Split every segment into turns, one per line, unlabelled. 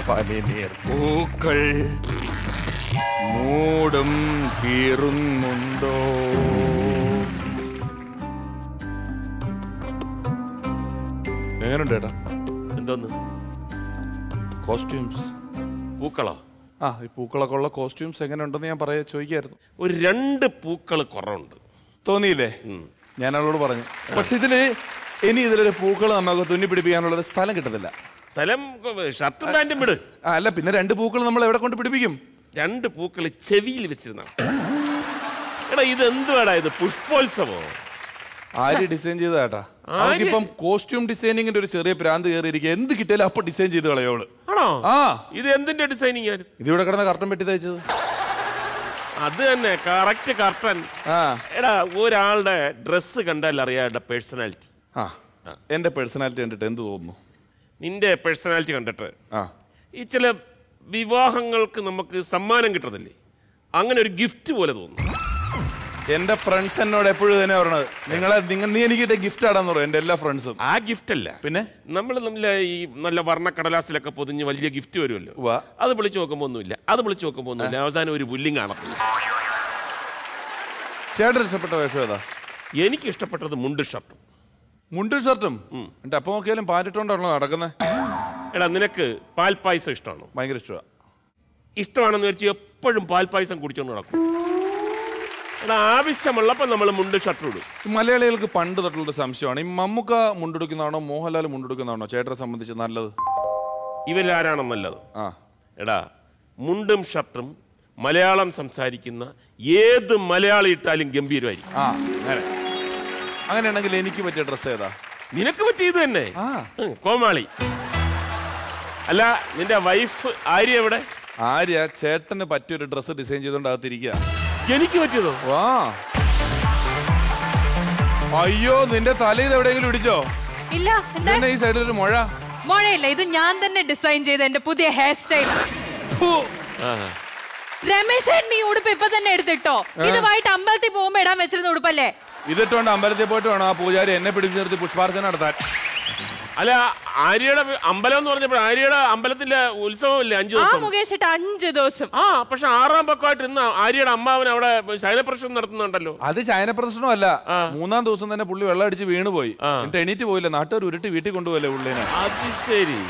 പനിനീർ പൂക്കൾ മൂടും കീറുന്നുണ്ടോ എങ്ങനെയുണ്ട് ഏട്ടാ
എന്തോന്ന്
കോസ്റ്റ്യൂംസ്
പൂക്കളോ
ആ ഈ പൂക്കളൊക്കെ ഉള്ള കോസ്റ്റ്യൂംസ് എങ്ങനെയുണ്ടെന്ന് ഞാൻ പറയാ ചോദിക്കായിരുന്നു
ഒരു രണ്ട് പൂക്കൾ കുറവുണ്ട്
തോന്നിയില്ലേ ഞാൻ അവളോട് പറഞ്ഞു പക്ഷെ ഇതില് ഇനി ഇതിലൊരു പൂക്കൾ നമുക്ക് തുന്നി പിടിപ്പിക്കാനുള്ള ഒരു സ്ഥലം കിട്ടത്തില്ല
സ്ഥലം ഷർട്ടും പാൻറ്റും വിട്
ആ, അല്ല പിന്നെ രണ്ട് പൂക്കൾ നമ്മൾ എവിടെ കൊണ്ട് പിടിപ്പിക്കും
രണ്ട് പൂക്കൾ ചെവിയിൽ വെച്ചിരുന്ന എടാ ഇത് എന്തുവാടാ ഇത് പുഷ്പോത്സവോ
ആര് ഡിസൈൻ ചെയ്തതാട്ടാ അവൾക്കിപ്പം കോസ്റ്റ്യൂം ഡിസൈനിങ്ങിന്റെ ഒരു ചെറിയ പ്രാന്ത് കയറിയിരിക്കുക എന്ത് കിട്ടിയാലും അപ്പൊ ഡിസൈൻ ചെയ്ത് കളയോള്
ആണോ
ആ
ഇത് എന്തിന്റെ ഡിസൈനിങ് ആയിരുന്നു
ഇതിവിടെ കിടന്ന കർട്ടൻ പെട്ടി തയ്ച്ചത്
അത് തന്നെ കറക്റ്റ് കർട്ടൻ
ആ
എടാ ഒരാളുടെ ഡ്രസ്സ് കണ്ടാൽ അറിയാ പേഴ്സണാലിറ്റി
ആ എന്റെ പേഴ്സണാലിറ്റി കണ്ടിട്ട് എന്ത് തോന്നുന്നു
നിന്റെ പേഴ്സണാലിറ്റി കണ്ടിട്ട്
ആ
ഈ ചില വിവാഹങ്ങൾക്ക് നമുക്ക് സമ്മാനം കിട്ടത്തില്ലേ അങ്ങനെ ഒരു ഗിഫ്റ്റ് പോലെ തോന്നുന്നു
എന്റെ ഫ്രണ്ട്സ് എന്നോട് എപ്പോഴും തന്നെ പറയണത് നിങ്ങളെ നിങ്ങൾ നീ എനിക്ക് ഗിഫ്റ്റ് ആടാന്ന് പറയും എന്റെ എല്ലാ ഫ്രണ്ട്സും
ആ ഗിഫ്റ്റ് അല്ല
പിന്നെ
നമ്മൾ നല്ല ഈ നല്ല വർണ്ണ കടലാസിലൊക്കെ പൊതിഞ്ഞ് വലിയ ഗിഫ്റ്റ് വരുമല്ലോ
ഉവ്വ.
അത് വിളിച്ചു നോക്കുമ്പോ ഒന്നുമില്ല അത് വിളിച്ചു നോക്കുമ്പോ ഒന്നുമില്ല അവസാനം ഒരു പുല്ലിങ് കാണത്തില്ല
ചേട്ടൻ ഇഷ്ടപ്പെട്ട വേഷം ഏതാ
എനിക്ക് ഇഷ്ടപ്പെട്ടത് മുണ്ട് ഷർട്ടും
മുണ്ടും ഷർട്ടും എന്റെ അപ്പം നോക്കിയാലും പാറ്റിട്ടോണ്ടാണല്ലോ നടക്കുന്നത്
എടാ നിനക്ക് പാൽപ്പായസം ഇഷ്ടമാണോ
ഭയങ്കര ഇഷ്ടമാണ്
ഇഷ്ടമാണെന്ന് വെച്ച് എപ്പോഴും പാൽപ്പായസം കുടിച്ചോണ്ട് നടക്കും എടാ ആവശ്യമുള്ളപ്പോൾ നമ്മൾ മുണ്ട് ഷർട്ട് ഇടും
ഈ മലയാളികൾക്ക് പണ്ട് തൊട്ടുള്ള സംശയമാണ് ഈ മമ്മൂക്ക മുണ്ടെടുക്കുന്നതാണോ മോഹൻലാൽ മുണ്ടെടുക്കുന്നതാണോ ചേട്ടനെ സംബന്ധിച്ച് നല്ലത്
ഇവരാരാണ് നല്ലത്
ആ
എടാ മുണ്ടും ഷർട്ടും മലയാളം സംസാരിക്കുന്ന ഏത് മലയാളി ഇട്ടാലും ഗംഭീരമായിരിക്കും
ആ അങ്ങനെ അങ്ങനെയാണെങ്കിൽ എനിക്ക് പറ്റിയ ഡ്രസ്സ് ഏതാ
നിനക്ക് പറ്റിയത് തന്നെ
ആ
ഉം, കോമാളി അല്ല നിന്റെ വൈഫ് ആര്യ എവിടെ
ആര്യ ചേട്ടന് പറ്റിയൊരു ഡ്രസ്സ് ഡിസൈൻ ചെയ്തുകൊണ്ട് അകത്തിരിക്കുക
എനിക്ക് പറ്റിയതോ
വാ അയ്യോ നിന്റെ തലയിൽ എവിടെയെങ്കിലും ഇടിച്ചോ
ഇല്ല എന്താ
പിന്നെ ഈ സൈഡിൽ ഒരു മുഴ
മോഴയില്ല ഇത് ഞാൻ തന്നെ ഡിസൈൻ ചെയ്ത എന്റെ പുതിയ ഹെയർ സ്റ്റൈൽ
ഫു.
രമേശ് ഏട്ടൻ ഈ ഉടുപ്പ് ഇപ്പൊ തന്നെ എടുത്തിട്ടോ ഇത് വൈകിട്ട് അമ്പലത്തിൽ പോകുമ്പോ ഇടാൻ വെച്ചിരുന്ന ഉടുപ്പല്ലേ
ഇതിട്ടോണ്ട് അമ്പലത്തിൽ പോയിട്ട് വേണം ആ പൂജാരി എന്നെ പിടിച്ചു നിർത്തി പുഷ്പാർച്ചന നടത്താൻ
അല്ല ആര്യയുടെ വി- അമ്പലം എന്ന് പറഞ്ഞപ്പോൾ ആര്യയുടെ അമ്പലത്തിലെ ഉത്സവമില്ലേ അഞ്ചു
ആ
ദിവസം
മുകേഷ് ഏട്ട അഞ്ച് ദിവസം
ആ പക്ഷെ ആറാം പക്കമായിട്ട് ഇന്ന് ആര്യയുടെ അമ്മാവൻ അവിടെ ശയനപ്രശ്നം നടത്തുന്നുണ്ടല്ലോ
അത് ശയന പ്രദർശനമല്ല മൂന്നാം ദിവസം തന്നെ പുള്ളി വെള്ളം അടിച്ച് വീണ് പോയി എന്നിട്ട് എണീറ്റ് പോയില്ല നാട്ടുകാർ ഉരുട്ടി വീട്ടിൽ കൊണ്ടുപോയില്ലേ പുള്ളിനെ
അത് ശരി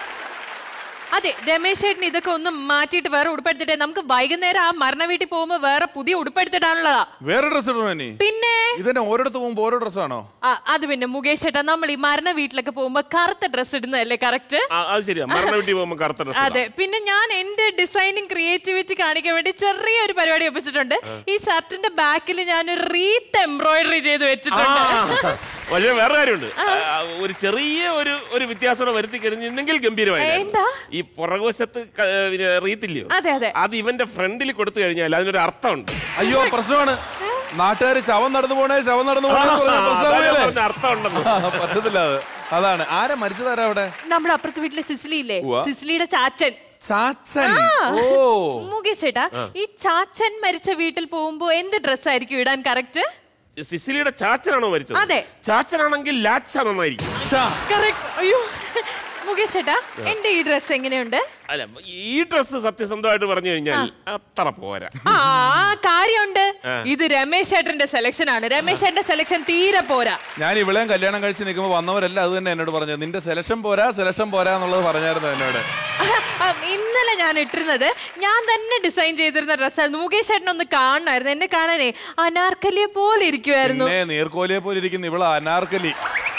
അതെ രമേശ് ഏട്ടൻ ഇതൊക്കെ ഒന്ന് മാറ്റിയിട്ട് വേറെ ഉടുപ്പെടുത്തിട്ടെ നമുക്ക് വൈകുന്നേരം ആ മരണ വീട്ടിൽ പോകുമ്പോ വേറെ പുതിയ ഉടുപ്പെടുത്തിട്ടാണുള്ളതാ
വേറെ ഡ്രസ് ഇടണോ ഇനി
പിന്നെ
ഇതന്നെ ഓരോടത്ത് പോകുമ്പോ ഓരോ ഡ്രസ്സാണോ
ആ, അത് പിന്നെ മുകേഷ് ഏട്ടാ നമ്മൾ ഈ മരണ വീട്ടിലൊക്കെ പോകുമ്പോ കറുത്ത ഡ്രസ് ഇടുന്നതല്ലേ കറക്റ്റ്
ആ, അത് ശരിയാ മരണ വീട്ടിൽ പോകുമ്പോൾ കറുത്ത ഡ്രസ്
അതെ പിന്നെ ഞാൻ എന്റെ ഡിസൈനിങ് ക്രിയേറ്റിവിറ്റി കാണിക്കാൻ വേണ്ടി ചെറിയൊരു പരിപാടി ഒപ്പിച്ചിട്ടുണ്ട് ഈ ഷർട്ടിന്റെ ബാക്കിൽ ഞാൻ ഒരു റീത്ത് എംബ്രോയിഡറി ചെയ്ത് വെച്ചിട്ടുണ്ട്
പക്ഷേ വേറെ കാര്യമുണ്ട് ആ, ഒരു ചെറിയ ഒരു ഒരു വ്യത്യാസം വരുത്തി കഴിഞ്ഞിരുന്നെങ്കിൽ ഗംഭീരമായി
എന്താ
ഈ പുറകുവശത്ത് ക- പിന്നെ റീത്തില്ലയോ
അതെ അതെ
അത് ഇവന്റെ ഫ്രണ്ടിൽ കൊടുത്തു കഴിഞ്ഞാൽ അതിനൊരു അർത്ഥമുണ്ട്
അയ്യോ പ്രശ്നമാണ് നാട്ടുകാർ ശവം നടന്നു പോണേ ശവം നടന്നു പോണേ എന്ന് പറഞ്ഞാ
അതാ ഞാൻ
പ്രശ്നമാവുകയല്ലേ?
പറഞ്ഞ അർത്ഥമുണ്ടെന്ന്
ആ, പറ്റത്തില്ല അത് അതാണ് ആരാ മരിച്ചതാരാ അവിടെ
നമ്മുടെ അപ്പുറത്തെ വീട്ടിലെ സിസിലി ഇല്ലേ
ഉവ്വ.
സിസിലിയുടെ ചാച്ചൻ
ചാച്ചൻ ഓ
മുകേഷ് ചേട്ടാ ഈ ചാച്ചൻ മരിച്ച വീട്ടിൽ പോകുമ്പോ എന്ത് ഡ്രസ് ആയിരിക്കും ഇടാൻ കറക്റ്റ്
സിസിലിയുടെ ചാച്ചനാണോ മരിച്ചത്
അതെ.
ചാച്ചനാണെങ്കിൽ ലാച്ച നന്നായിരിക്കും
കറക്റ്റ് അയ്യോ മുകേഷ് ചേട്ടാ എന്റെ ഈ ഡ്രസ് എങ്ങനെയുണ്ട്
അല്ല ഈ ഡ്രസ്സ് സത്യസന്ധമായിട്ട് പറഞ്ഞു കഴിഞ്ഞാൽ അത്ര പോരാ
ആ കാര്യമുണ്ട് ഇത് രമേശ് ചേട്ടന്റെ സെലക്ഷൻ ആണ് രമേശ് ചേട്ടന്റെ സെലക്ഷൻ തീരെ പോരാ
ഞാൻ ഇവിടെയും കല്യാണം കഴിച്ച് നിൽക്കുമ്പോൾ വന്നവരെല്ലാം അത് തന്നെ എന്നോട് പറഞ്ഞത് നിന്റെ സെലക്ഷൻ പോരാ സെലക്ഷൻ പോരാ എന്നുള്ളത് പറഞ്ഞായിരുന്നു എന്നോട്
ആ, ഇന്നലെ ഞാൻ ഇട്ടിരുന്നത് ഞാൻ തന്നെ ഡിസൈൻ ചെയ്തിരുന്ന ഡ്രസ്സായിരുന്നു മുകേഷ് ചേട്ടൻ ഒന്ന് കാണണമായിരുന്നു എന്നെ കാണാനേ അനാർക്കലിയെ പോലെ ഇരിക്കുമായിരുന്നു
പിന്നെ നീർക്കോലിയെ പോലെ ഇരിക്കുന്ന ഇവള് അനാർക്കലി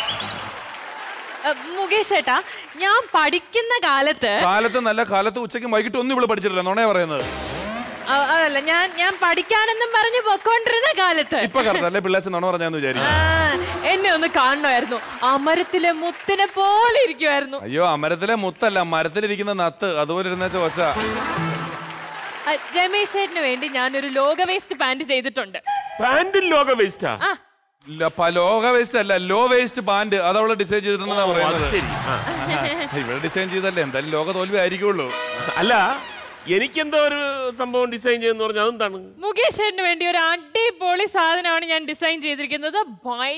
ആ, മുകേഷ് ചേട്ടാ ഞാൻ പഠിക്കുന്ന കാലത്ത്
കാലത്ത് നല്ല കാലത്ത് ഉച്ചയ്ക്ക് വൈകിട്ട് ഒന്നും ഇവള് പഠിച്ചിട്ടില്ല നോണേ പറയുന്നത്
ആ, അതല്ല ഞാൻ ഞാൻ പഠിക്കാനെന്നും പറഞ്ഞ് പൊക്കോണ്ടിരുന്ന കാലത്ത്
ഇപ്പൊ കറക്റ്റ് അല്ലേ പിള്ളേച്ച നോണ പറഞ്ഞാന്ന് വിചാരിക്കും
ആ, എന്നെ ഒന്ന് കാണണമായിരുന്നു അമരത്തിലെ മുത്തിനെ പോലെ ഇരിക്കുമായിരുന്നു
അയ്യോ അമരത്തിലെ മുത്തല്ല മരത്തിലിരിക്കുന്ന നത്ത് അതുപോലെ ഇരുന്ന ചോച്ച
ആ, രമേശ് ചേട്ടന് വേണ്ടി ഞാനൊരു ലോക വേസ്റ്റ് പാന്റ് ചെയ്തിട്ടുണ്ട്
പാന്റും ലോക വേസ്റ്റാ
ആ
ലോക വേസ്റ്റ് അല്ല ലോ വേസ്റ്റ് പാന്റ് അത് അവള് ഡിസൈൻ ചെയ്തിട്ടുണ്ടെന്നാ
അത്
പറയുന്നത്
ശരി ആ.
ഇവിടെ ഡിസൈൻ ചെയ്തല്ലേ എന്തായാലും ലോക തോൽവി ആയിരിക്കുള്ളൂ
അല്ല എനിക്കെന്തോ ഒരു സംഭവം ഡിസൈൻ ചെയ്യുന്ന പറഞ്ഞാൽ അതെന്താണ്
മുകേഷ് ചേട്ടന് വേണ്ടി ഒരു അടിപൊളി സാധനമാണ് ഞാൻ ഡിസൈൻ ചെയ്തിരിക്കുന്നത്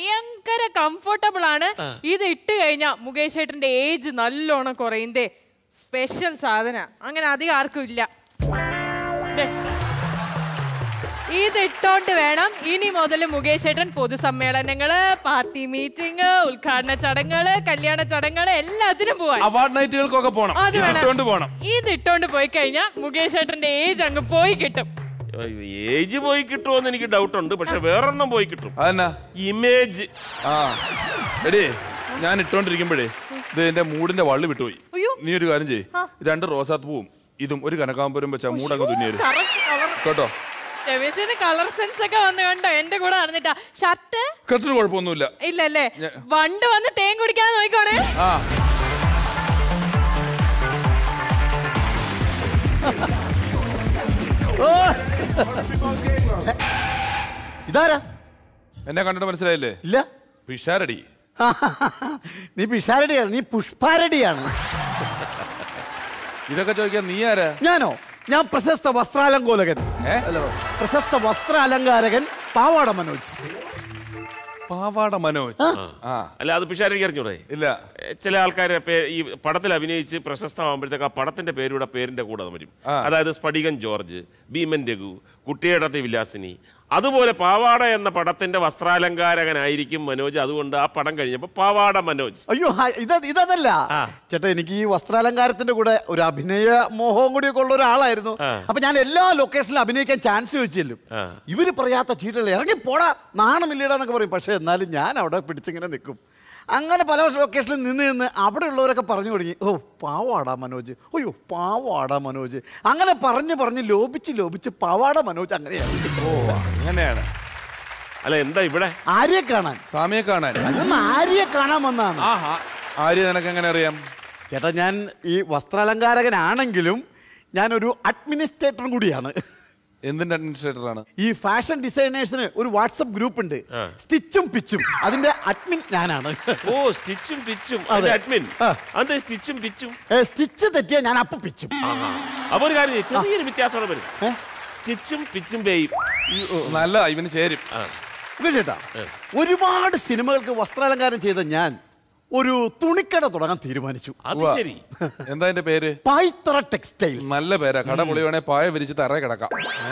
ഭയങ്കര കംഫർട്ടബിൾ ആണ് ഇത് ഇട്ട് കഴിഞ്ഞാൽ മുകേഷ് ചേട്ടന്റെ ഏജ് നല്ലോണം കുറയുന്നേ സ്പെഷ്യൽ സാധന അങ്ങനെ അധികം ആർക്കും ഇല്ല ദേ. ഇത് ഇട്ടോണ്ട് വേണം ഇനി മുതൽ മുകേഷ് ഏട്ടൻ പൊതുസമ്മേളനങ്ങള് പാർട്ടി മീറ്റിംഗ് ഉദ്ഘാടന ചടങ്ങുകള് കല്യാണ ചടങ്ങുകള് എല്ലാത്തിനും പോവാൻ
അവാർഡ് നൈറ്റുകൾക്കൊക്കെ പോണം
അത്
ഇത്
വേണം.
ഇട്ടുകൊണ്ട് പോണം
ഇത് ഇട്ടോണ്ട് പോയി കഴിഞ്ഞാൽ മുകേഷ് ഏട്ടന്റെ ഏജ് അങ്ങ് പോയി കിട്ടും
ഏജ് പോയി കിട്ടുമോന്ന് എനിക്ക് ഡൗട്ട് ഉണ്ട് പക്ഷെ വേറൊരെണ്ണം പോയി കിട്ടും
അതെന്നാ
ഇമേജ്
ആ എടേ ഞാൻ ഇട്ടോണ്ടിരിക്കുമ്പോഴേ ഇത് എന്റെ മൂടിന്റെ വള്ളി വിട്ടുപോയി
അയ്യോ.
നീ ഒരു കാര്യം ചെയ്യ് രണ്ട് റോസാപ്പൂവും ഇതും ഒരു കനകാമ്പരം വെച്ചാ മൂടങ്ങ് തുന്നിയത്
കറക്റ്റ് കളർ
കേട്ടോ
രമേശിന് കളർ സെൻസ് ഒക്കെ വന്ന് കണ്ടോ എന്റെ കൂടെ നടന്നിട്ടാ ഷർട്ട്
കെട്ടിന് കുഴപ്പമൊന്നുമില്ല
ഇല്ല അല്ലേ
ഞ-
വണ്ട് വന്ന് തേൻ കുടിക്കാൻ നോക്കോണേ
ആ
ഇതാരാ
എന്നെ കണ്ടിട്ട് മനസ്സിലായില്ലേ
ഇല്ല
പിഷാരടി
നീ പിഷാരടിയാണ് നീ പുഷ്പാരടിയാണ്
ഇതൊക്കെ ചോദിക്കാൻ നീ ആരാ
ഞാനോ ഞാൻ പ്രശസ്ത വസ്ത്രാലങ്കോലകൻ
ഏ?
അല്ല, പ്രശസ്ത വസ്ത്രാലങ്കാരകൻ പാവാട മനോജ്
പാവാട മനോജ് ആ
അല്ല അത് പിഷാരടിക്ക് അറിഞ്ഞൂടെ
ഇല്ല
ഏ, ചില ആൾക്കാരെ പേ- ഈ പടത്തിൽ അഭിനയിച്ച് പ്രശസ്തമാകുമ്പോഴത്തേക്ക് ആ പടത്തിന്റെ പേരൂടെ പേരിന്റെ കൂടെ വരും
ആ.
അതായത് സ്ഫടികൻ ജോർജ് ഭീമൻ രഘു കുട്ടിയടത്തെ വിലാസിനി അതുപോലെ പാവാട എന്ന പടത്തിന്റെ വസ്ത്രാലങ്കാരകനായിരിക്കും മനോജ് അതുകൊണ്ട് ആ പടം കഴിഞ്ഞപ്പോൾ പാവാട മനോജ്
അയ്യോ ഹ, ഇത് ഇതല്ല
ആ.
ചേട്ടാ എനിക്ക് ഈ വസ്ത്രാലങ്കാരത്തിന്റെ കൂടെ ഒരു അഭിനയ മോഹവും കൂടിയൊക്കെ ഉള്ള ഒരാളായിരുന്നു
ആ.
അപ്പൊ ഞാൻ എല്ലാ ലൊക്കേഷനിലും അഭിനയിക്കാൻ ചാൻസ് ചോദിച്ചില്ലും
ആ.
ഇവര് പറയാത്ത ചീട്ടുകൾ ഇറങ്ങി പോടാ നാണമില്ലടാന്നൊക്കെ പറയും പക്ഷെ എന്നാലും ഞാൻ അവിടെ പിടിച്ചിങ്ങനെ നിൽക്കും അങ്ങനെ പല ലൊക്കേഷനിൽ നിന്ന് നിന്ന് അവിടെ ഉള്ളവരൊക്കെ പറഞ്ഞു തുടങ്ങി ഓ പാവാടാ മനോജ് അയ്യോ പാവാടാ മനോജ് അങ്ങനെ പറഞ്ഞ് പറഞ്ഞ് ലോപിച്ച് ലോപിച്ച് പാവാട മനോജ് അങ്ങനെയാണ്
ഓ അങ്ങനെയാണ്
അല്ല എന്താ ഇവിടെ
ആര്യയെ കാണാൻ
സ്വാമിയെ കാണാൻ
അതൊന്നും ആര്യയെ കാണാൻ വന്നതാണ്
ആ ആ. ആര്യ നിനക്ക് എങ്ങനെ അറിയാം
ചേട്ടാ ഞാൻ ഈ വസ്ത്രാലങ്കാരകനാണെങ്കിലും ഞാനൊരു അഡ്മിനിസ്ട്രേറ്ററും കൂടിയാണ്
എന്തിന്റെ അഡ്മിനിസ്ട്രേറ്റർ ആണ്
ഈ ഫാഷൻ ഡിസൈനേഴ്സിന് ഒരു വാട്സപ്പ് ഗ്രൂപ്പ് ഉണ്ട് സ്റ്റിച്ചും പിച്ചും അതിന്റെ അഡ്മിൻ ഞാനാണ്
ഓ സ്റ്റിച്ചും പിച്ചും
അതെ.
അഡ്മിൻ
ആ.
അത് സ്റ്റിച്ചും പിച്ചും
ഏ, സ്റ്റിച്ച് തെറ്റിയാ ഞാൻ അപ്പൊ പിച്ചും
അപ്പൊ ഒരു കാര്യം ചെയ്യ്, ചെറിയൊരു വ്യത്യാസമാണ് വരും
ഏ?
സ്റ്റിച്ചും പിച്ചും പേയും
നല്ല ഇവന് ചേരും
ഇത് ചേട്ടാ ഒരുപാട് സിനിമകൾക്ക് വസ്ത്രാലങ്കാരം ചെയ്ത ഞാൻ ഒരു തുണിക്കട തുടങ്ങാൻ തീരുമാനിച്ചു
അത്
ഉവ്വ.
ശരി
എന്താ അതിന്റെ പേര്
പായ്ത്തറ ടെക്സ്റ്റൈൽസ്
നല്ല പേരാ കട പൊളി വേണേ പായ വിരിച്ച് തറ കിടക്കാം